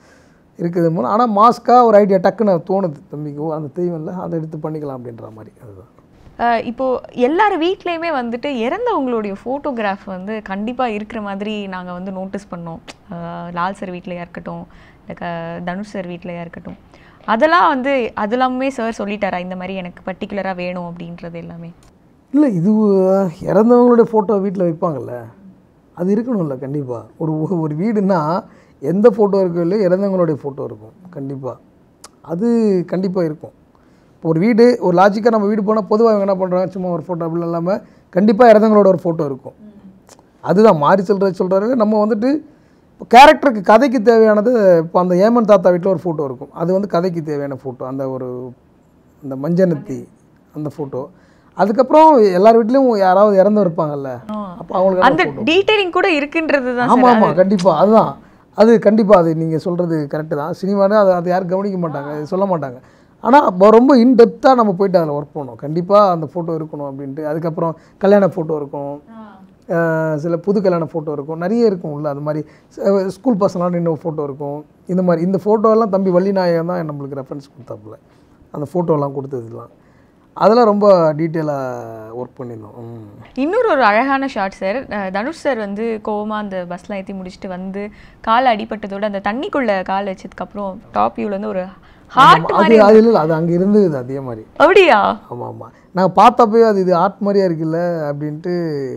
[SPEAKER 3] இருக்குது மூலம் ஆனால் மாஸ்க்காக ஒரு ஐடியா டக்குன்னு தோணுது தம்பிக்கு ஓ, அந்த தெய்வம் இல்லை அதை எடுத்து பண்ணிக்கலாம் அப்படின்ற மாதிரி அதுதான்
[SPEAKER 4] அஹ் இப்போ எல்லார் வீட்லேயுமே வந்துட்டு இறந்தவங்களுடைய ஃபோட்டோகிராஃப் வந்து கண்டிப்பாக இருக்கிற மாதிரி நாங்கள் வந்து நோட்டீஸ் பண்ணோம் அஹ் லால் சார் வீட்லையா இருக்கட்டும் இல்லை க தனுஷ் சார் வீட்லையா இருக்கட்டும் அதெல்லாம் வந்து அதெல்லாமே சார் சொல்லிட்டாரா இந்த மாதிரி எனக்கு பர்டிகுலராக வேணும் அப்படின்றது எல்லாமே
[SPEAKER 3] இல்லை இது அஹ், இறந்தவங்களுடைய ஃபோட்டோ வீட்டில் வைப்பாங்கல்ல அது இருக்கணும்ல கண்டிப்பாக ஒரு ஒரு வீடுனா எந்த ஃபோட்டோ இருக்கோ இல்லையோ இறந்தவங்களுடைய ஃபோட்டோ இருக்கும் கண்டிப்பாக அது கண்டிப்பாக இருக்கும் இப்போ ஒரு வீடு ஒரு லாஜிக்காக நம்ம வீடு போனால் பொதுவாக இவங்க என்ன பண்ணுறாங்க சும்மா ஒரு ஃபோட்டோ அப்படி இல்லாமல் கண்டிப்பாக இறந்தவங்களோட ஒரு ஃபோட்டோ இருக்கும் அதுதான் மாறி சொல்கிறது சொல்கிறாரு நம்ம வந்துட்டு இப்போ கேரக்டருக்கு கதைக்கு தேவையானது இப்போ அந்த ஏமன் தாத்தா வீட்டில் ஒரு ஃபோட்டோ இருக்கும் அது வந்து கதைக்கு தேவையான ஃபோட்டோ அந்த ஒரு அந்த மஞ்சனத்தி அந்த ஃபோட்டோ அதுக்கப்புறம் எல்லார் வீட்லேயும் யாராவது இறந்து இருப்பாங்கல்ல அப்போ அவங்களுக்கு
[SPEAKER 4] அந்த டீட்டெயிலிங் கூட இருக்குன்றது தான்
[SPEAKER 3] ஆமாம் ஆமாம் கண்டிப்பாக அதுதான் அது கண்டிப்பாக அது நீங்கள் சொல்கிறது கரெக்டு தான் சினிமானு அது அது யாரும் கவனிக்க மாட்டாங்க அது சொல்ல மாட்டாங்க ஆனால் அப்போ ரொம்ப இன்டெப்த்தாக நம்ம போயிட்டு அதில் ஒர்க் பண்ணணும் கண்டிப்பாக அந்த ஃபோட்டோ இருக்கணும் அப்படின்ட்டு அதுக்கப்புறம் கல்யாண ஃபோட்டோ இருக்கும் அஹ் சில புது கல்யாண ஃபோட்டோ இருக்கும் நிறைய இருக்கும் உள்ள அது மாதிரி ச- ஸ்கூல் பசங்களாம் நின்று ஃபோட்டோ இருக்கும் இந்த மாதிரி இந்த ஃபோட்டோலாம் தம்பி வள்ளிநாயகம் தான் நம்மளுக்கு ரெஃபரன்ஸ் கொடுத்தாப்புல அந்த ஃபோட்டோலாம் கொடுத்ததுலாம் அதெல்லாம் ரொம்ப டீட்டெயிலாக ஒர்க் பண்ணியிருந்தோம் ம்.
[SPEAKER 4] இன்னொரு ஒரு அழகான ஷாட் சார் தனுஷ் சார் வந்து கோவமா அந்த பஸ்லாம் ஏற்றி முடிச்சுட்டு வந்து கால் அடிபட்டதோட அந்த தண்ணிக்குள்ள கால் வச்சதுக்கப்புறம் டாப் வியூல வந்து ஒரு ஹார்ட்
[SPEAKER 3] அது அது இல்லை அது அங்கே இருந்தது அதே மாதிரி
[SPEAKER 4] அப்படியா
[SPEAKER 3] ஆமாம் ஆமாம் நான் பார்த்தப்பவே அது இது ஆர்ட் மாதிரியா இருக்குல்ல அப்படின்ட்டு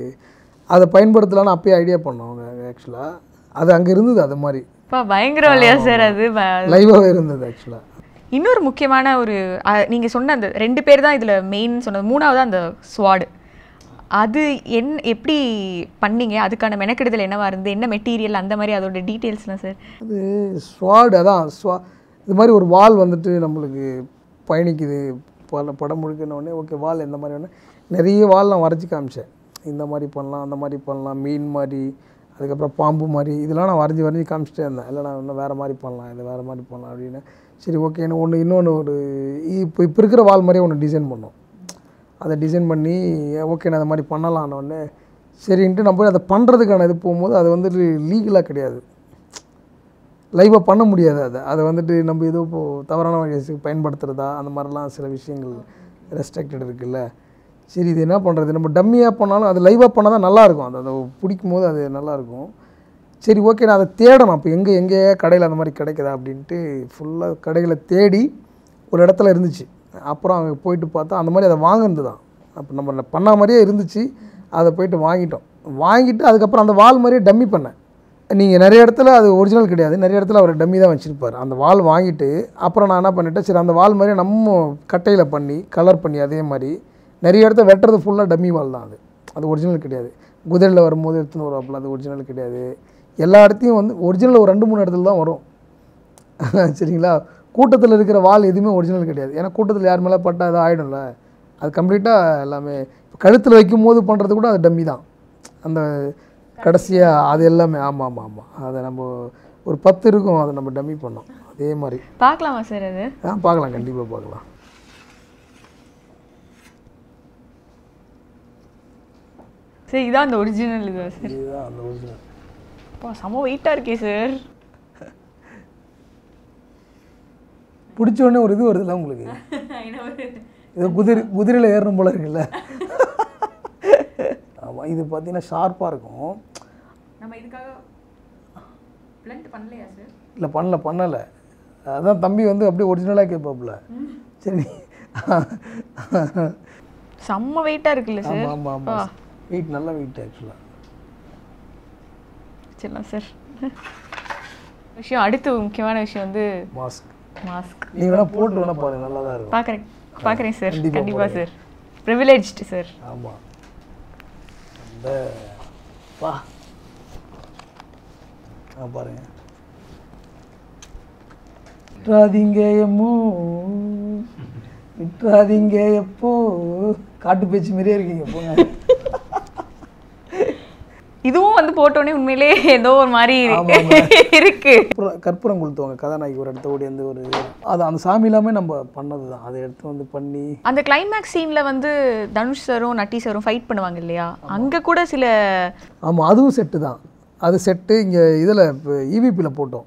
[SPEAKER 3] அதை பயன்படுத்தலான்னு அப்பயே ஐடியா பண்ணோம் அவங்க ஆக்சுவலாக அது அங்கே இருந்தது அது மாதிரி
[SPEAKER 4] அப்பா பயங்கரம் இல்லையா சார் அது ப-
[SPEAKER 3] லைவாகவே இருந்தது ஆக்சுவலாக
[SPEAKER 4] இன்னொரு முக்கியமான ஒரு அஹ், நீங்க சொன்ன அந்த ரெண்டு பேர் தான் இதுல மெயின் சொன்னது மூணாவது அந்த ஸ்வாடு அது என் எப்படி பண்ணீங்க அதுக்கான மெனக்கெடுதல் என்னவா இருந்து என்ன மெட்டீரியல் அந்த மாதிரி அதோட டீட்டெயில்ஸ்லாம் சார்
[SPEAKER 3] அது ஸ்வாட் அதான் ஸ்வா இது மாதிரி ஒரு வால் வந்துட்டு நம்மளுக்கு பயணிக்குது பல படம் முழுக்கினோடனே ஓகே வால் எந்த மாதிரி வேணும் நிறைய வால் நான் வரைச்சி காமிச்சேன் இந்த மாதிரி பண்ணலாம் அந்த மாதிரி பண்ணலாம் மீன் மாதிரி அதுக்கப்புறம் பாம்பு மாதிரி இதெல்லாம் நான் வரைஞ்சி வரைஞ்சி காமிச்சிட்டே இருந்தேன் இல்லை நான் இன்னும் வேறு மாதிரி பண்ணலாம் இது வேறு மாதிரி பண்ணலாம் அப்படின்னு சரி ஓகேன்னு ஒன்று இன்னொன்று ஒரு இப்போ இப்போ இருக்கிற வால் மாதிரியே ஒன்று டிசைன் பண்ணோம் அதை டிசைன் பண்ணி ஓகே நான் அந்த மாதிரி பண்ணலான்னொடனே சரின்ட்டு நம்ம போய் அதை பண்ணுறதுக்கான இது போகும்போது அது வந்துட்டு லீகலாக கிடையாது லைவாக பண்ண முடியாது அதை அதை வந்துட்டு நம்ம ஏதோ இப்போ தவறான வழியை பயன்படுத்துகிறதா அந்த மாதிரிலாம் சில விஷயங்கள் ரெஸ்ட்ரிக்டட் இருக்குல்ல சரி இது என்ன பண்ணுறது நம்ம டம்மியாக பண்ணாலும் அது லைவாக பண்ணால் தான் நல்லாயிருக்கும் அது அதை பிடிக்கும் போது அது நல்லாயிருக்கும் சரி ஓகே நான் அதை தேடணும் அப்போ எங்கே எங்கே கடையில் அந்த மாதிரி கிடைக்குதா அப்படின்ட்டு ஃபுல்லாக கடைகளை தேடி ஒரு இடத்துல இருந்துச்சு அப்புறம் அங்கே போயிட்டு பார்த்தா அந்த மாதிரி அதை வாங்கினது தான் அப்போ நம்ம பண்ண மாதிரியே இருந்துச்சு அதை போயிட்டு வாங்கிட்டோம் வாங்கிட்டு அதுக்கப்புறம் அந்த வால் மாதிரியே டம்மி பண்ணேன் நீங்கள் நிறைய இடத்துல அது ஒரிஜினல் கிடையாது நிறைய இடத்துல அவர் டம்மி தான் வச்சுருப்பார் அந்த வால் வாங்கிட்டு அப்புறம் நான் என்ன பண்ணிட்டேன் சரி அந்த வால் மாதிரி நம்ம கட்டையில் பண்ணி கலர் பண்ணி அதே மாதிரி நிறைய இடத்த வெட்டுறது ஃபுல்லாக டம்மி வால் தான் அது அது ஒரிஜினல் கிடையாது குதிரையில் வரும்போது எடுத்துன்னு வருவாப்புல அது ஒரிஜினல் கிடையாது எல்லா இடத்தையும் வந்து ஒரிஜினல் ஒரு ரெண்டு மூணு இடத்துல தான் வரும் சரிங்களா கூட்டத்தில் இருக்கிற வால் எதுவுமே ஒரிஜினல் கிடையாது ஏன்னா கூட்டத்தில் யார் மேலே பட்டா அது ஆகிடும்ல அது கம்ப்ளீட்டாக எல்லாமே கழுத்தில் வைக்கும் போது பண்ணுறது கூட அது டம்மி தான் அந்த கடைசியாக அது எல்லாமே ஆமாம் ஆமாம் ஆமாம் அதை நம்ம ஒரு பத்து இருக்கும் அதை நம்ம டம்மி பண்ணோம் அதே மாதிரி
[SPEAKER 4] பார்க்கலாமா சார் அது
[SPEAKER 3] ஆ பார்க்கலாம் கண்டிப்பாக பார்க்கலாம்
[SPEAKER 4] சரி இதான் அந்த ஒரிஜினல் இது சார்
[SPEAKER 3] இதுதான் அந்த ஒரிஜினல்
[SPEAKER 4] அப்பா செம வெயிட்டாக இருக்கே சார்
[SPEAKER 3] பிடிச்ச உடனே ஒரு இது வருதுல்ல உங்களுக்கு இது குதிரை குதிரையில் ஏறணும் போல இருக்குல்ல ஆமாம் இது பார்த்தீங்கன்னா ஷார்ப்பாக இருக்கும்
[SPEAKER 4] நம்ம இதுக்காக பிளண்ட் பண்ணலையா சார்
[SPEAKER 3] இல்லை பண்ணல பண்ணலை அதான் தம்பி வந்து அப்படியே ஒரிஜினலாக கேட்பாப்புல சரி
[SPEAKER 4] செம்ம வெயிட்டாக இருக்குல்ல சார்
[SPEAKER 3] ஆமாம் ஆமாம் ஆமாம் வெயிட் நல்ல வெயிட் ஆக்சுவலாக
[SPEAKER 4] வச்சிடலாம் சார் விஷயம் அடுத்த முக்கியமான விஷயம் வந்து
[SPEAKER 3] மாஸ்க்
[SPEAKER 4] மாஸ்க்
[SPEAKER 3] நீங்கள் வேணால் போட்டு வேணால் பாருங்க நல்லா தான் இருக்கும்
[SPEAKER 4] பார்க்குறேன் பார்க்குறேன் சார்
[SPEAKER 3] கண்டிப்பா
[SPEAKER 4] கண்டிப்பாக சார் ப்ரிவிலேஜ்டு சார்
[SPEAKER 3] ஆமாம் அந்த பா ஆ பாருங்க விட்டுறாதீங்க எம்மோ விட்டுறாதீங்க எப்போ காட்டு பேச்சு மாதிரியே இருக்கீங்க போங்க
[SPEAKER 4] இதுவும் வந்து போட்டோன்னே உண்மையிலே ஏதோ ஒரு மாதிரி
[SPEAKER 3] ஆமா,
[SPEAKER 4] இருக்கு
[SPEAKER 3] கற்பூரம் கற்பூரம் கொளுத்துவாங்க கதாநாயகி ஒரு இடத்த ஓடி வந்து ஒரு அது அந்த சாமி எல்லாமே நம்ம பண்ணது தான் அதை எடுத்து வந்து பண்ணி
[SPEAKER 4] அந்த கிளைமேக்ஸ் சீன்ல வந்து தனுஷ் சாரும் நட்டி சாரும் ஃபைட் பண்ணுவாங்க இல்லையா அங்க கூட சில
[SPEAKER 3] ஆமாம் அதுவும் செட்டு தான் அது செட்டு இங்கே இதில் இப்போ ஈவிபியில் போட்டோம்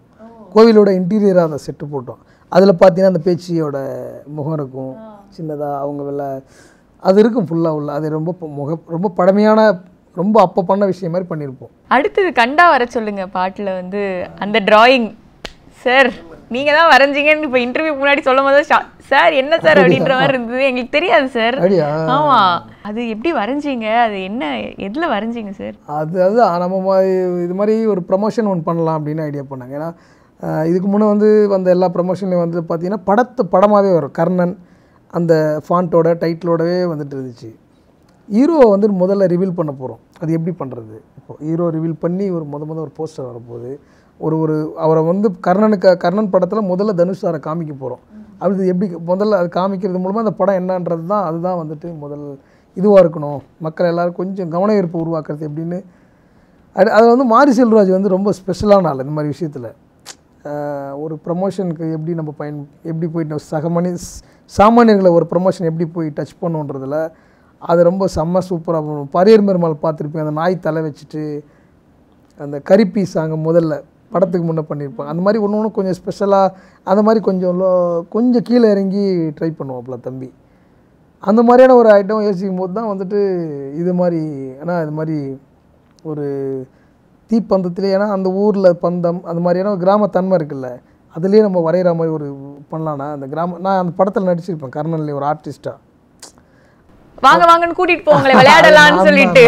[SPEAKER 3] கோவிலோட இன்டீரியராக அந்த செட்டு போட்டோம் அதில் பார்த்தீங்கன்னா அந்த பேச்சியோட முகம் இருக்கும் சின்னதாக அவங்க வெள்ள அது இருக்கும் ஃபுல்லாக உள்ள அது ரொம்ப ப- முக ரொம்ப பழமையான ரொம்ப அப்போ பண்ண விஷயம் மாதிரி பண்ணியிருப்போம்
[SPEAKER 4] அடுத்தது கண்டா வர சொல்லுங்க பாட்டுல வந்து அந்த டிராயிங் சார் நீங்க தான் வரைஞ்சீங்கன்னு இப்போ இன்டர்வியூ முன்னாடி சொல்லும் போது சார் என்ன சார் அப்படின்ற மாதிரி இருந்தது எங்களுக்கு தெரியாது சார்
[SPEAKER 3] அப்படியா?
[SPEAKER 4] ஆமா அது எப்படி வரைஞ்சீங்க அது என்ன எதுல வரைஞ்சீங்க சார்
[SPEAKER 3] அது அது நம்ம மாதிரி இது மாதிரி ஒரு ப்ரமோஷன் ஒன்று பண்ணலாம் அப்படின்னு ஐடியா பண்ணாங்க ஏன்னா அஹ், இதுக்கு முன்னே வந்து வந்த எல்லா ப்ரமோஷன்லையும் வந்து பார்த்தீங்கன்னா படத்து படமாகவே வரும் கர்ணன் அந்த ஃபாண்ட்டோட டைட்டிலோடவே வந்துட்டு இருந்துச்சு ஹீரோவை வந்து முதல்ல ரிவீல் பண்ண போகிறோம் அது எப்படி பண்ணுறது இப்போ ஹீரோ ரிவீல் பண்ணி ஒரு முத முத ஒரு போஸ்டர் வரப்போகுது ஒரு ஒரு அவரை வந்து கர்ணனுக்கு கர்ணன் படத்தில் முதல்ல தனுஷ் சாரை காமிக்க போகிறோம் அது எப்படி முதல்ல அது காமிக்கிறது மூலமாக அந்த படம் என்னன்றது தான் அதுதான் வந்துட்டு முதல் இதுவாக இருக்கணும் மக்கள் எல்லாரும் கொஞ்சம் கவன ஈர்ப்பு உருவாக்குறது எப்படின்னு அது அது வந்து மாரி செல்வராஜ் வந்து ரொம்ப ஸ்பெஷலான ஆள் இந்த மாதிரி விஷயத்தில் ஒரு ப்ரமோஷனுக்கு எப்படி நம்ம பயன் எப்படி போயிட்டு சக மனி சாமானியர்களை ஒரு ப்ரமோஷன் எப்படி போய் டச் பண்ணுன்றதுல அது ரொம்ப செம்ம சூப்பராக பண்ணும் பரியர் பெருமாள் பார்த்துருப்பேன் அந்த நாய் தலை வச்சுட்டு அந்த கரிப்பி சாங்க முதல்ல படத்துக்கு முன்னே பண்ணியிருப்பாங்க அந்த மாதிரி ஒன்று ஒன்று கொஞ்சம் ஸ்பெஷலாக அந்த மாதிரி கொஞ்சம் லோ- கொஞ்சம் கீழே இறங்கி ட்ரை பண்ணுவாப்புல தம்பி அந்த மாதிரியான ஒரு ஐட்டம் யோசிக்கும் போது தான் வந்துட்டு இது மாதிரி ஏன்னா இது மாதிரி ஒரு தீப்பந்தத்துலேயே ஏன்னா அந்த ஊரில் பந்தம் அந்த மாதிரியான ஒரு கிராமத்தன்மை இருக்குல்ல அதுலேயே நம்ம வரைகிற மாதிரி ஒரு பண்ணலான்னா அந்த கிராம நான் அந்த படத்தில் நடிச்சிருப்பேன் கர்ணன்லேயே ஒரு ஆர்டிஸ்ட்டாக
[SPEAKER 4] வாங்க வாங்கன்னு கூட்டிட்டு போங்களே விளையாடலாம்னு சொல்லிட்டு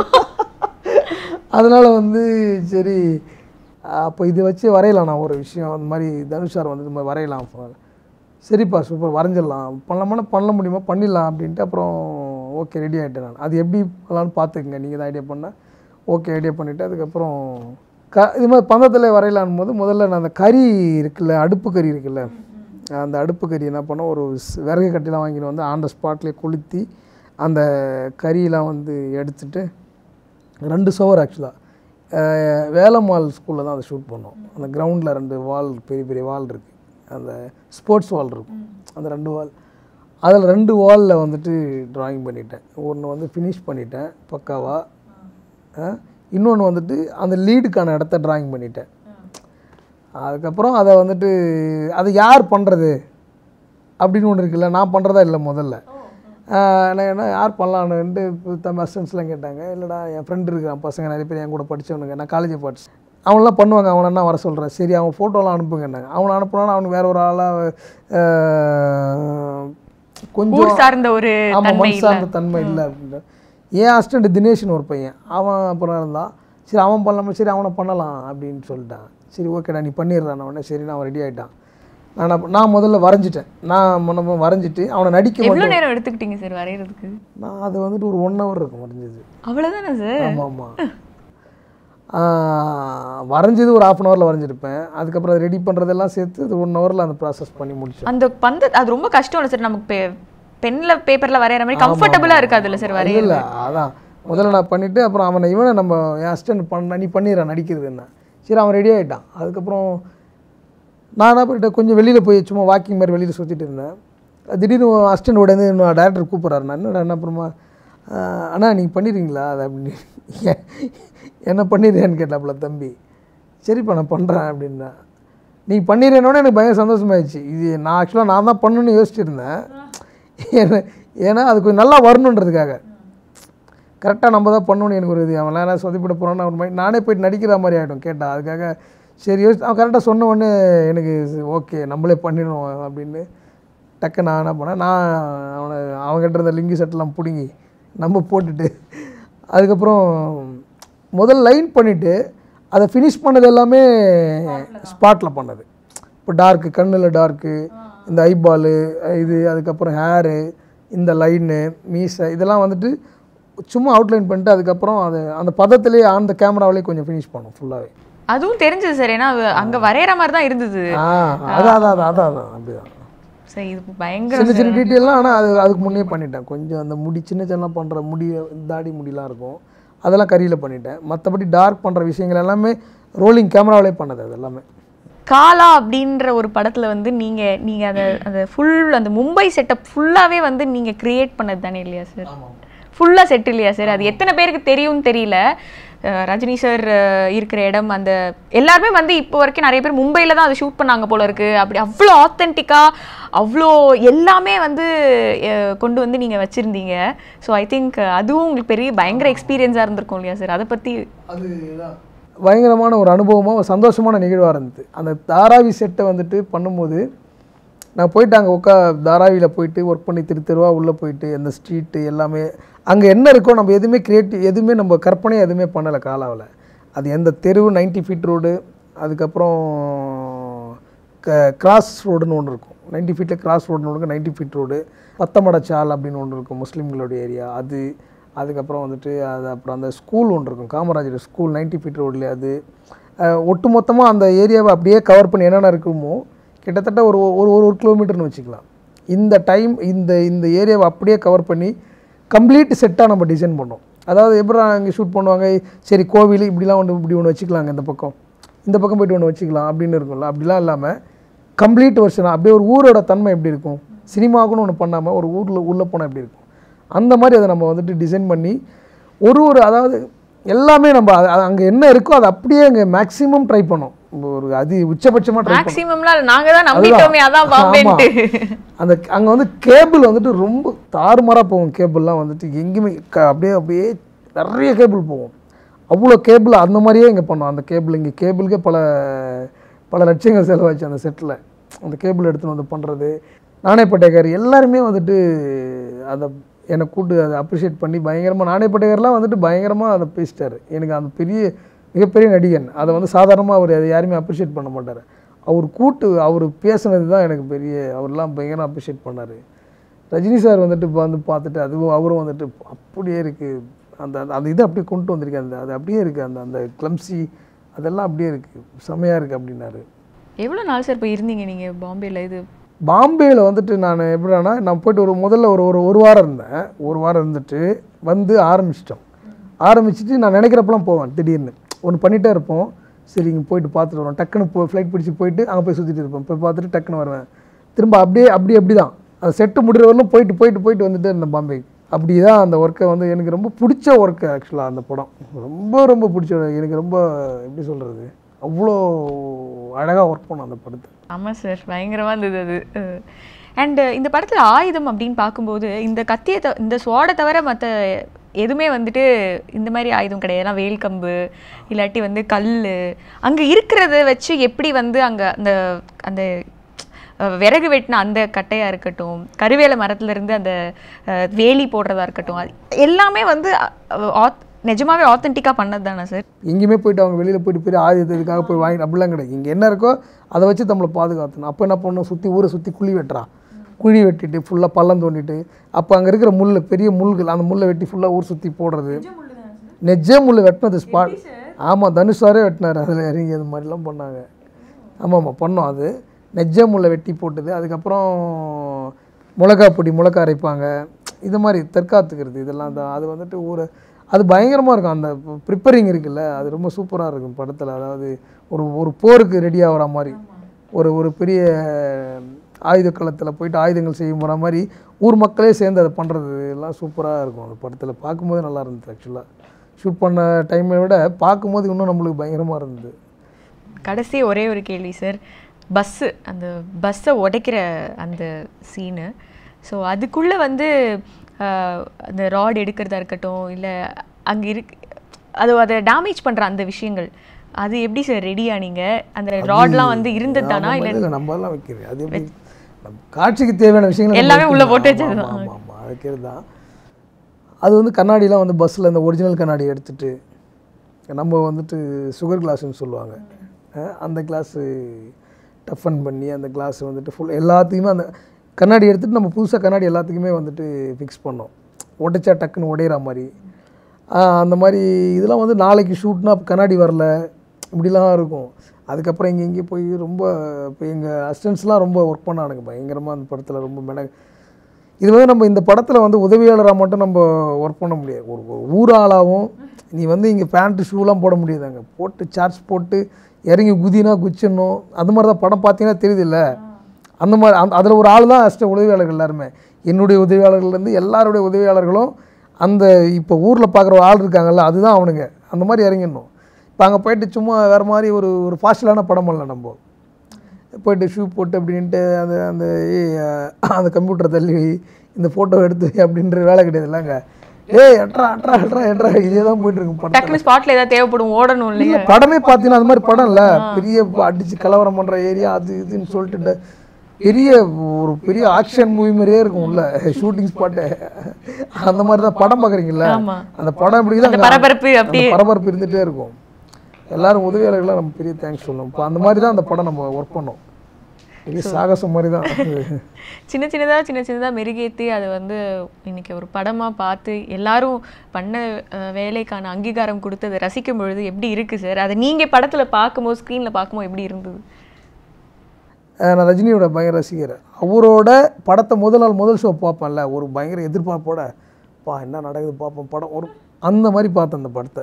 [SPEAKER 3] அதனால் வந்து சரி அப்போ இது வச்சு வரையலாம் நான் ஒரு விஷயம் அந்த மாதிரி தனுஷ் சார் வந்து இந்த மாதிரி வரையலாம் அப்போ. சரிப்பா சூப்பர் வரைஞ்சிடலாம் பண்ணலாமா பண்ண முடியுமா பண்ணிடலாம் அப்படின்ட்டு அப்புறம் ஓகே ரெடி ஆகிட்டேன் நான் அது எப்படி பண்ணலாம்னு பார்த்துக்குங்க நீங்கள் தான் ஐடியா பண்ணால் ஓகே ஐடியா பண்ணிவிட்டு அதுக்கப்புறம் க இது மாதிரி பந்தத்தில் வரையலான் போது முதல்ல நான் அந்த கறி இருக்குல்ல அடுப்பு கறி இருக்குல்ல அந்த அடுப்பு கறி என்ன பண்ணோம் ஒரு ஸ்- விறகு கட்டிலாம் வாங்கிட்டு வந்து ஆன் த ஸ்பாட்லேயே கொளுத்தி அந்த கறியெலாம் வந்து எடுத்துட்டு ரெண்டு சுவர் ஆக்சுவலாக வேலம்மாள் ஸ்கூலில் தான் அதை ஷூட் பண்ணோம் அந்த கிரவுண்டில் ரெண்டு வால் பெரிய பெரிய வால் இருக்குது அந்த ஸ்போர்ட்ஸ் வால் இருக்கும் அந்த ரெண்டு வால் அதில் ரெண்டு வாலில் வந்துட்டு ட்ராயிங் பண்ணிட்டேன் ஒன்று வந்து ஃபினிஷ் பண்ணிட்டேன் பக்காவாக இன்னொன்று வந்துட்டு அந்த லீடுக்கான இடத்த ட்ராயிங் பண்ணிட்டேன் அதுக்கப்புறம் அதை வந்துட்டு அது யார் பண்ணுறது அப்படின்னு ஒன்று இருக்குல்ல நான் பண்ணுறதா இல்லை முதல்ல ஆஹ் நான் என்ன யார் பண்ணலான்னுட்டு தம் அசிஸ்டன்ஸ்லாம் கேட்டாங்க இல்லைடா என் ஃப்ரெண்டு இருக்கான் பசங்க நிறைய பேர் என் கூட படித்தவனுங்க நான் காலேஜ் படிச்சேன் அவன்லாம் பண்ணுவாங்க அவனை என்ன வர சொல்கிறேன் சரி அவன் ஃபோட்டோலாம் அனுப்புங்கன்னாங்க அவனை அனுப்புனாலும் அவனுக்கு வேற ஒரு ஆளாக கொஞ்சம்
[SPEAKER 4] ஊர் சார்ந்த ஒரு
[SPEAKER 3] ஆமாம்
[SPEAKER 4] தன்மை
[SPEAKER 3] மண்
[SPEAKER 4] இல்ல
[SPEAKER 3] சார்ந்த தன்மை இல்லை அப்படின்னு என் அசிஸ்டண்ட் தினேஷ்னு ஒரு பையன் அவன் அப்புறம் இருந்தான் சரி அவன் பண்ணலாமா சரி அவனை பண்ணலாம் அப்படின்னு சொல்லிட்டான் சரி ஓகேடா நீ பண்ணிடுறான் உடனே சரி நான் ரெடி ஆகிட்டான் நான் அப்ப- நான் முதல்ல வரைஞ்சிட்டேன் நான் முன்ன வரைஞ்சிட்டு அவனை நடிக்க
[SPEAKER 4] எவ்வளவு
[SPEAKER 3] மட்டும்
[SPEAKER 4] நேரம் எடுத்துக்கிட்டீங்க சார் வரையறதுக்கு
[SPEAKER 3] நான் அது வந்துட்டு ஒரு ஒன் ஹவர் இருக்கும் வரைஞ்சது
[SPEAKER 4] அவ்வளவுதானே சார்
[SPEAKER 3] ஆமாம் ஆமாம் வரைஞ்சது ஒரு ஆஃப் அன் ஹவரில் வரைஞ்சிருப்பேன் அதுக்கப்புறம் அதை ரெடி பண்ணுறதெல்லாம் சேர்த்து அது ஒன் ஹவரில் அந்த ப்ராசஸ் பண்ணி முடிச்சேன்
[SPEAKER 4] அந்த பந்து அது ரொம்ப கஷ்டம் இல்லை சார் நமக்கு பெ- பென்ல பேப்பர்ல வரையற மாதிரி கம்ஃபர்டபுளா இருக்காதுல்ல சார் வரைய
[SPEAKER 3] இல்லை அதான் முதல்ல நான் பண்ணிவிட்டு அப்புறம் அவனை இவனை நம்ம என் அசிஸ்டன்ட் பண்ண நீ பண்ணிடுறான் நடிக்கிறது என்ன சரி அவன் ரெடி ஆகிட்டான் அதுக்கப்புறம் நான் என்ன பண்ணிட்டேன் கொஞ்சம் வெளியில் போய் சும்மா வாக்கிங் மாதிரி வெளியில் சுற்றிட்டு இருந்தேன் திடீர்னு அசிஸ்டன்ட் உடனே இன்னும் டேரக்டர் கூப்பிட்றாரு நான் என்னடா என்ன அப்புறமா "ஆஹ், அண்ணா நீங்கள் பண்ணிடுறீங்களா அதை அப்படின்னு "ஏன், என்ன பண்ணிடுறேன்னு கேட்டாப்புல தம்பி சரிப்பா நான் பண்ணுறேன் அப்படின்னா நீ பண்ணிடுறேன்னோட எனக்கு பயங்கர சந்தோஷமாயிடுச்சு இது நான் ஆக்சுவலாக நான் தான் பண்ணணும்னு யோசிச்சிருந்தேன் ஏன்னா- ஏன்னா அது கொஞ்சம் நல்லா வரணுன்றதுக்காக கரெக்டாக நம்ம தான் பண்ணணும்னு எனக்கு ஒரு இது அவன்லாம் என்ன சொதிப்பிட போகிறான்னு ஒரு மாதிரி நானே போயிட்டு நடிக்கிற மாதிரி ஆகிடும் கேட்டா அதுக்காக சரி யோசி அவன் கரெக்டாக சொன்ன உடனே எனக்கு ஓகே நம்மளே பண்ணிடணும் அப்படின்னு டக்கு நான் என்ன பண்ணேன் நான் அவனை அவன்கிட்ட இருந்த லிங்கி செட்டெல்லாம் பிடுங்கி நம்ம போட்டுட்டு அதுக்கப்புறம் முதல் லைன் பண்ணிவிட்டு அதை ஃபினிஷ் பண்ணது எல்லாமே ஸ்பாட்டில் பண்ணது இப்போ டார்க்கு கண்ணில் டார்க்கு இந்த ஐபாலு இது அதுக்கப்புறம் ஹேரு இந்த லைனு மீசை இதெல்லாம் வந்துட்டு சும்மா அவுட்லைன் பண்ணிட்டு அதுக்கப்புறம் அது அந்த பதத்திலே அந்த கேமராவிலே கொஞ்சம் ஃபினிஷ் பண்ணோம் ஃபுல்லாகவே
[SPEAKER 4] அதுவும் தெரிஞ்சது சார் ஏன்னா அது அங்க வரையற மாதிரி தான் இருந்தது
[SPEAKER 3] ஆ அதான் அதான் அதான் அதான் அதான் அப்படிதான்
[SPEAKER 4] சரி இது பயங்கர
[SPEAKER 3] சின்ன சின்ன டீட்டெயிலாம் ஆனால் அது அதுக்கு முன்னே பண்ணிட்டேன் கொஞ்சம் அந்த முடி சின்ன சின்ன பண்ணுற முடி தாடி முடிலாம் இருக்கும் அதெல்லாம் கரியில் பண்ணிட்டேன் மற்றபடி டார்க் பண்ணுற விஷயங்கள் எல்லாமே ரோலிங் கேமராவிலே பண்ணது அது எல்லாமே
[SPEAKER 4] காலா அப்படின்ற ஒரு படத்துல வந்து நீங்க நீங்க அந்த அந்த ஃபுல் அந்த மும்பை செட்டப் ஃபுல்லாவே வந்து நீங்க கிரியேட் பண்ணது தானே இல்லையா சார் ஃபுல்லா செட் இல்லையா சார் அது எத்தனை பேருக்கு தெரியும்னு தெரியல அஹ், ரஜினி சார் இருக்கிற இடம் அந்த எல்லாருமே வந்து இப்போ வரைக்கும் நிறைய பேர் மும்பையில் தான் அதை ஷூட் பண்ணாங்க போல இருக்கு அப்படி அவ்வளோ ஆத்தென்டிக்காக அவ்வளோ எல்லாமே வந்து அஹ், கொண்டு வந்து நீங்கள் வச்சுருந்தீங்க ஸோ ஐ திங்க் அதுவும் உங்களுக்கு பெரிய பயங்கர எக்ஸ்பீரியன்ஸாக இருந்திருக்கும் இல்லையா சார் அதை பற்றி
[SPEAKER 3] அதுதான் பயங்கரமான ஒரு அனுபவமாக ஒரு சந்தோஷமான நிகழ்வாக இருந்தது அந்த தாராவி செட்டை வந்துட்டு பண்ணும்போது நான் போயிட்டு அங்கே உட்கா தாராவியில் போயிட்டு ஒர்க் பண்ணி திரு தெருவாக உள்ளே போயிட்டு அந்த ஸ்ட்ரீட்டு எல்லாமே அங்கே என்ன இருக்கோ நம்ம எதுவுமே கிரியேட்டிவ் எதுவுமே நம்ம கற்பனையாக எதுவுமே பண்ணலை காலாவில் அது எந்த தெருவு 90 ஃபீட் ரோடு அதுக்கப்புறம் க கிராஸ் ரோடுன்னு ஒன்று இருக்கும் 90 ஃபீட்டில் கிராஸ் ரோடுன்னு ஒன்று நைன்ட்டி ஃபீட் ரோடு பத்தமடச்சால் அப்படின்னு ஒன்று இருக்கும் முஸ்லீம்களோட ஏரியா அது அதுக்கப்புறம் வந்துட்டு அது அப்புறம் அந்த ஸ்கூல் ஒன்று இருக்கும் காமராஜர் ஸ்கூல் 90 ஃபீட் ரோட்லேயே அது அஹ், ஒட்டுமொத்தமாக அந்த ஏரியாவை அப்படியே கவர் பண்ணி என்னென்ன இருக்குமோ கிட்டத்தட்ட ஒரு ஒரு ஒரு ஒரு கிலோமீட்டர்னு வச்சுக்கலாம் இந்த டைம் இந்த இந்த ஏரியாவை அப்படியே கவர் பண்ணி கம்ப்ளீட் செட்டாக நம்ம டிசைன் பண்ணோம் அதாவது எப்படி அங்கே ஷூட் பண்ணுவாங்க சரி கோவில் இப்படிலாம் ஒன்று இப்படி ஒன்று வச்சுக்கலாங்க இந்த பக்கம் இந்த பக்கம் போயிட்டு ஒன்று வச்சுக்கலாம் அப்படின்னு இருக்கும்ல அப்படிலாம் இல்லாமல் கம்ப்ளீட் வருஷனாக அப்படியே ஒரு ஊரோட தன்மை எப்படி இருக்கும் சினிமாவுக்குன்னு ஒன்று பண்ணாமல் ஒரு ஊரில் உள்ளே போனால் எப்படி இருக்கும் அந்த மாதிரி அதை நம்ம வந்துட்டு டிசைன் பண்ணி ஒரு ஒரு அதாவது எல்லாமே நம்ம அங்கே என்ன இருக்கோ அதை அப்படியே அங்கே மேக்ஸிமம் ட்ரை பண்ணோம் ஒரு அது உச்சபட்சமாக ட்ரை பண்ணோம்
[SPEAKER 4] மேக்ஸிமம்லாம் நாங்கள் தான் நம்பிட்டோமே அதான் பாம்பேன்ட்டு
[SPEAKER 3] அந்த அங்கே வந்து கேபிள் வந்துட்டு ரொம்ப தாறுமாறாக போகும் கேபிள்லாம் வந்துட்டு எங்கேயுமே க- அப்படியே அப்படியே நிறைய கேபிள் போகும் அவ்வளோ கேபிள் அந்த மாதிரியே இங்கே பண்ணோம் அந்த கேபிள் இங்கே கேபிளுக்கே பல பல லட்சங்கள் செலவாச்சு அந்த செட்டில் அந்த கேபிள் எடுத்துன்னு வந்து பண்ணுறது நானே பட்டேகர் எல்லாருமே வந்துட்டு அதை என்னை கூட்டு அதை அப்ரிஷியேட் பண்ணி பயங்கரமாக நானே பட்டேகர்லாம் வந்துட்டு பயங்கரமாக அதை பேசிட்டார் எனக்கு அந்த பெரிய மிகப்பெரிய நடிகன் அதை வந்து சாதாரணமாக அவர் அதை யாருமே அப்ரிஷியேட் பண்ண மாட்டார் அவர் கூட்டு அவர் பேசுனது தான் எனக்கு பெரிய அவர்லாம் பயங்கரம் அப்ரிஷியேட் பண்ணார் ரஜினி சார் வந்துட்டு இப்ப வந்து பார்த்துட்டு அதுவும் அவரும் வந்துட்டு அப்படியே இருக்குது அந்த அந்த- அந்த இதை அப்படியே கொண்டு வந்திருக்கு அந்த அது அப்படியே இருக்குது அந்த அந்த கிளம்சி அதெல்லாம் அப்படியே இருக்குது செமையாக இருக்குது அப்படின்னாரு
[SPEAKER 4] எவ்வளோ நாள் சார் இப்போ இருந்தீங்க நீங்கள் பாம்பேல இது
[SPEAKER 3] பாம்பேயில் வந்துட்டு நான் எப்படின்னா நான் போயிட்டு ஒரு முதல்ல ஒரு ஒரு ஒரு வாரம் இருந்தேன் ஒரு வாரம் இருந்துட்டு வந்து ஆரம்பிச்சிட்டோம் ஆரம்பிச்சிட்டு நான் நினைக்கிறப்பெல்லாம் போவேன் திடீர்னு ஒன்று பண்ணிகிட்டே இருப்போம் சரி இங்கே போயிட்டு பார்த்துட்டு வரோம் டக்குன்னு போ ஃப்ளைட் பிடிச்சி போயிட்டு அங்கே போய் சுற்றிட்டு இருப்பேன் போய் பார்த்துட்டு டக்குன்னு வருவேன் திரும்ப அப்படியே அப்படி அப்படி தான் அந்த செட்டு முடிகிற வரலும் போயிட்டு போயிட்டு போயிட்டு வந்துட்டு இருந்தேன் பாம்பேக்கு அப்படி தான் அந்த ஒர்க்கை வந்து எனக்கு ரொம்ப பிடிச்ச ஒர்க்கு ஆக்சுவலாக அந்த படம் ரொம்ப ரொம்ப பிடிச்ச எனக்கு ரொம்ப எப்படி சொல்கிறது அவ்வளோ அழகாக ஒர்க் பண்ணோம் அந்த படத்தை
[SPEAKER 4] ஆமாம் சார் பயங்கரமாக இருந்தது அது அண்டு இந்த படத்தில் ஆயுதம் அப்படின்னு பார்க்கும்போது இந்த கத்தியை த இந்த சுவாடை தவிர மற்ற எதுவுமே வந்துட்டு இந்த மாதிரி ஆயுதம் கிடையாது ஏன்னா வேல்கம்பு இல்லாட்டி வந்து கல் அங்கே இருக்கிறத வச்சு எப்படி வந்து அங்கே அந்த அந்த அஹ், விறகு வெட்டின அந்த கட்டையாக இருக்கட்டும் கருவேல மரத்துல இருந்து அந்த அஹ், வேலி போடுறதா இருக்கட்டும் அது எல்லாமே வந்து அஹ், auth- நிஜமாவே ஆத்தென்டிக்காக பண்ணது தானே சார்
[SPEAKER 3] எங்கேயுமே போயிட்டு அவங்க வெளியில் போயிட்டு போய் ஆயுதத்தை இதுக்காக போய் வாங்கி அப்படிலாம் கிடையாது இங்கே என்ன இருக்கோ அதை வச்சு நம்மளை பாதுகாத்தணும் அப்போ என்ன பண்ணணும் சுற்றி ஊரை சுற்றி குழி வெட்டுறா குழி வெட்டிட்டு ஃபுல்லாக பள்ளம் தோண்டிட்டு அப்போ அங்கே இருக்கிற முள் பெரிய முள்கள் அந்த முள்ளை வெட்டி ஃபுல்லாக ஊர் சுற்றி போடுறது நெஜ முள் வெட்டினது ஸ்பாட் ஆமாம் தனுஷ் சாரே வெட்டினார் அதில் இறங்கி அது மாதிரிலாம் பண்ணாங்க ஆமாம் ஆமாம் பண்ணோம் அது நெஜ முள்ளை வெட்டி போட்டது அதுக்கப்புறம் மிளகா பொடி மிளகா அரைப்பாங்க இது மாதிரி தற்காத்துக்கிறது இதெல்லாம் தான் அது வந்துட்டு ஊரை அது பயங்கரமாக இருக்கும் அந்த ப்ரிப்பரிங் இருக்குல்ல அது ரொம்ப சூப்பராக இருக்கும் படத்தில் அதாவது ஒரு ஒரு போருக்கு ரெடி ஆகிற மாதிரி ஒரு ஒரு பெரிய ஆயுத களத்தில் போயிட்டு ஆயுதங்கள் செய்யும் போகிற மாதிரி ஊர் மக்களே சேர்ந்து அதை பண்ணுறது எல்லாம் சூப்பராக இருக்கும் அந்த படத்தில் பார்க்கும்போது நல்லா இருந்தது ஆக்சுவலாக ஷூட் பண்ண டைமை விட பார்க்கும்போது இன்னும் நம்மளுக்கு பயங்கரமாக இருந்தது
[SPEAKER 4] கடைசி ஒரே ஒரு கேள்வி சார் பஸ்ஸு அந்த பஸ்ஸை உடைக்கிற அந்த சீனு ஸோ அதுக்குள்ளே வந்து ஆஹ், அந்த ராட் எடுக்கிறதா இருக்கட்டும் இல்லை அங்கே இருக்கு அது அதை டேமேஜ் பண்ணுற அந்த விஷயங்கள் அது எப்படி சார் ரெடி ஆனீங்க அந்த ராட்லாம் வந்து இருந்தது தானா இல்லை
[SPEAKER 3] இல்லை நம்ம எல்லாம் வைக்கிறது அது எப்படி நம்ம காட்சிக்கு தேவையான விஷயங்கள் நம்ம
[SPEAKER 4] எல்லாமே உள்ள
[SPEAKER 3] வைக்கணும்.
[SPEAKER 4] போட்டு
[SPEAKER 3] ஆமா,
[SPEAKER 4] வச்சதுதான்.
[SPEAKER 3] ஆமா, ஆமா, ஆமா, வைக்கிறது தான் அது வந்து கண்ணாடிலாம் வந்து பஸ்ஸில் இந்த ஒரிஜினல் கண்ணாடி எடுத்துட்டு நம்ம வந்துட்டு சுகர் கிளாஸ்னு சொல்லுவாங்க அஹ் அந்த கிளாஸு டஃபன் பண்ணி அந்த கிளாஸ் வந்துட்டு ஃபுல் எல்லாத்துக்குமே அந்த கண்ணாடி எடுத்துட்டு நம்ம புதுசாக கண்ணாடி எல்லாத்துக்குமே வந்துட்டு ஃபிக்ஸ் பண்ணோம் உடைச்சா டக்குன்னு உடையிற மாதிரி ஆஹ் அந்த மாதிரி இதெல்லாம் வந்து நாளைக்கு ஷூட்னா கண்ணாடி வரல இப்படிலாம் இருக்கும் அதுக்கப்புறம் இங்கே இங்கே போய் ரொம்ப இப்போ எங்கள் அசிஸ்டன்ஸ்லாம் ரொம்ப ஒர்க் பண்ணானுங்க பயங்கரமாக அந்த படத்தில் ரொம்ப மென இது வந்து நம்ம இந்த படத்தில் வந்து உதவியாளராக மட்டும் நம்ம ஒர்க் பண்ண முடியாது ஒரு ஒரு ஊராளாகவும் நீ வந்து இங்கே பேண்ட்டு ஷூலாம் போட முடியாதாங்க போட்டு சார்ஜ் போட்டு இறங்கி குதினா குச்சிடணும் அந்த மாதிரி தான் படம் பார்த்தீங்கன்னா தெரியுதுல்ல அந்த மாதிரி அந்த அதில் ஒரு ஆள் தான் அசிஸ்ட உதவியாளர்கள் எல்லாருமே என்னுடைய உதவியாளர்கள்லேருந்து எல்லாருடைய உதவியாளர்களும் அந்த இப்போ ஊரில் பார்க்குற ஒரு ஆள் இருக்காங்கல்ல அதுதான் அவனுங்க அந்த மாதிரி இறங்கிடணும் இப்போ அங்கே போயிட்டு சும்மா வேறு மாதிரி ஒரு ஒரு ஃபாஸ்டலான படம் பண்ணல நம்ம போயிட்டு ஷூ போட்டு அப்படின்ட்டு அந்த அந்த ஏய், அஹ், அந்த கம்ப்யூட்டரை தள்ளி வை, இந்த ஃபோட்டோ எடுத்து வை அப்படின்ற வேலை கிடையாதுல்லங்க ஏய் அட்ரா அட்ரா அட்ரா எட்ரா இதே தான் போயிட்டு இருக்கும் படம்
[SPEAKER 4] டக்குனு ஸ்பாட்ல ஏதாவது தேவைப்படும் ஓடணும் இல்லையா
[SPEAKER 3] இல்ல படமே பார்த்தீங்கன்னா அது மாதிரி படம் இல்லை பெரிய ப- அடிச்சு கலவரம் பண்ற ஏரியா அது இதுன்னு சொல்லிட்டு இந்த பெரிய ஒரு பெரிய ஆக்ஷன் மூவி மாதிரியே இருக்கும் உள்ள ஷூட்டிங் ஸ்பாட்டு அந்த மாதிரி தான் படம் பார்க்குறீங்களா
[SPEAKER 4] ஆமா.
[SPEAKER 3] அந்த படம் எப்படி
[SPEAKER 4] அந்த பரபரப்பு அப்படியே
[SPEAKER 3] பரபரப்பு இருந்துகிட்டே இருக்கும் எல்லாரும் உதவியாளர்களாக நம்ம பெரிய தேங்க்ஸ் சொல்லணும் இப்போ அந்த மாதிரி தான் அந்த படம் நம்ம ஒர்க் பண்ணோம் பெரிய சாகசம் மாதிரி தான்
[SPEAKER 4] சின்ன சின்னதா சின்ன சின்னதா மெருகேத்தி அதை வந்து இன்னைக்கு ஒரு படமா பார்த்து எல்லாரும் பண்ண அஹ், வேலைக்கான அங்கீகாரம் கொடுத்து அதை ரசிக்கும் பொழுது எப்படி இருக்கு சார் அதை நீங்க படத்துல பார்க்கும்போது ஸ்க்ரீன்ல பார்க்கும்போது எப்படி இருந்தது
[SPEAKER 3] அஹ் நான் ரஜினியோட பயங்கர ரசிகர் அவரோட படத்தை முதல் நாள் முதல் ஷோ பார்ப்பேன்ல ஒரு பயங்கர எதிர்பார்ப்போட பா என்ன நடக்குது பார்ப்போம் படம் ஒரு அந்த மாதிரி பார்த்தேன் அந்த படத்தை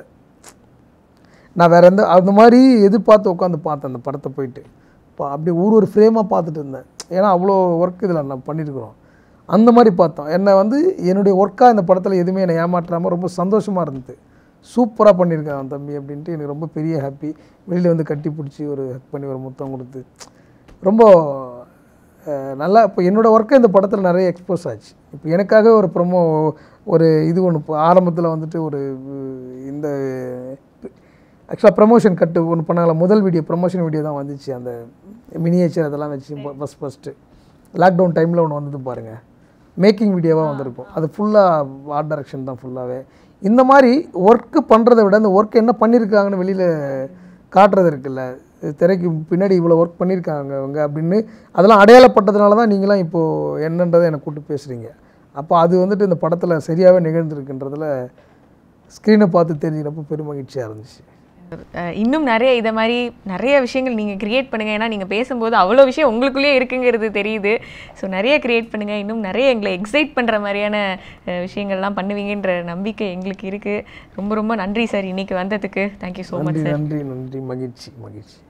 [SPEAKER 3] நான் வேற எந்த அந்த மாதிரி எதிர்பார்த்து உட்காந்து பார்த்தேன் அந்த படத்தை போயிட்டு பா அப்படி ஒரு ஒரு ஃப்ரேமாக பார்த்துட்டு இருந்தேன் ஏன்னா அவ்வளோ ஒர்க் இதில் நான் பண்ணியிருக்கிறோம் அந்த மாதிரி பார்த்தோம் என்னை வந்து என்னுடைய ஒர்க்காக இந்த படத்தில் எதுவுமே என்னை ஏமாற்றாமல் ரொம்ப சந்தோஷமாக இருந்தது சூப்பராக பண்ணியிருக்கான் அவன் தம்பி அப்படின்ட்டு எனக்கு ரொம்ப பெரிய ஹாப்பி வெளியில் வந்து கட்டி பிடிச்சி ஒரு ஹக் பண்ணி ஒரு முத்தம் கொடுத்து ரொம்ப அஹ், நல்லா இப்போ என்னோடய ஒர்க்கு இந்த படத்தில் நிறைய எக்ஸ்போஸ் ஆச்சு இப்போ எனக்காக ஒரு ப்ரொமோ ஒரு இது ஒன்று இப்போ ஆரம்பத்தில் வந்துட்டு ஒரு அஹ், இந்த ஆக்சுவலாக ப்ரமோஷன் கட்டு ஒன்று பண்ணாங்களா முதல் வீடியோ ப்ரமோஷன் வீடியோ தான் வந்துச்சு அந்த மினியேச்சர் அதெல்லாம் வச்சு ஃபஸ்ட் ஃபஸ்ட்டு லாக்டவுன் டைமில் ஒன்று வந்தது பாருங்கள் மேக்கிங் வீடியோவாக வந்திருக்கும் அது ஃபுல்லாக ஆர்ட் டைரக்ஷன் தான் ஃபுல்லாகவே இந்த மாதிரி ஒர்க்கு பண்ணுறதை விட அந்த ஒர்க் என்ன பண்ணியிருக்காங்கன்னு வெளியில் காட்டுறது இருக்குல்ல திரைக்கு பின்னாடி இவ்வளோ ஒர்க் பண்ணியிருக்காங்க அவங்க அப்படின்னு அதெல்லாம் அடையாளப்பட்டதுனால தான் நீங்களாம் இப்போது என்னன்றதை எனக்கு கூப்பிட்டு பேசுகிறீங்க அப்போ அது வந்துட்டு இந்த படத்தில் சரியாகவே நிகழ்ந்திருக்குன்றதுல ஸ்க்ரீனை பார்த்து தெரிஞ்சுக்கிறப்போ பெருமகிழ்ச்சியாக இருந்துச்சு
[SPEAKER 4] அஹ் இன்னும் நிறைய இதை மாதிரி நிறைய விஷயங்கள் நீங்கள் கிரியேட் பண்ணுங்க ஏன்னா நீங்கள் பேசும்போது அவ்வளோ விஷயம் உங்களுக்குள்ளேயே இருக்குங்கிறது தெரியுது ஸோ நிறைய கிரியேட் பண்ணுங்க இன்னும் நிறைய எங்களை எக்ஸைட் பண்ணுற மாதிரியான அஹ், விஷயங்கள்லாம் பண்ணுவீங்கன்ற நம்பிக்கை எங்களுக்கு இருக்குது ரொம்ப ரொம்ப நன்றி சார் இன்னைக்கு வந்ததுக்கு தேங்க்யூ ஸோ மச்
[SPEAKER 3] நன்றி
[SPEAKER 4] சார்
[SPEAKER 3] நன்றி நன்றி மகிழ்ச்சி மகிழ்ச்சி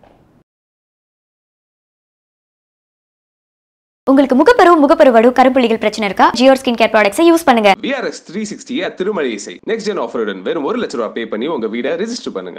[SPEAKER 1] உங்களுக்கு முகப்பரு முகப்பரு வடு கருப்புள்ளிகள் பிரச்சனை இருக்கா ஜியோர் ஸ்கின் கேர் ப்ராடக்ட்ஸை யூஸ் பண்ணுங்க
[SPEAKER 2] விஆர்எஸ் த்ரீ சிக்ஸ்டி திருமலை இசை நெக்ஸ்ட் ஜென் ஆஃபருடன் வெறும் ஒரு லட்ச ரூபாய் பே பண்ணி உங்க வீடை ரெஜிஸ்டர் பண்ணுங்க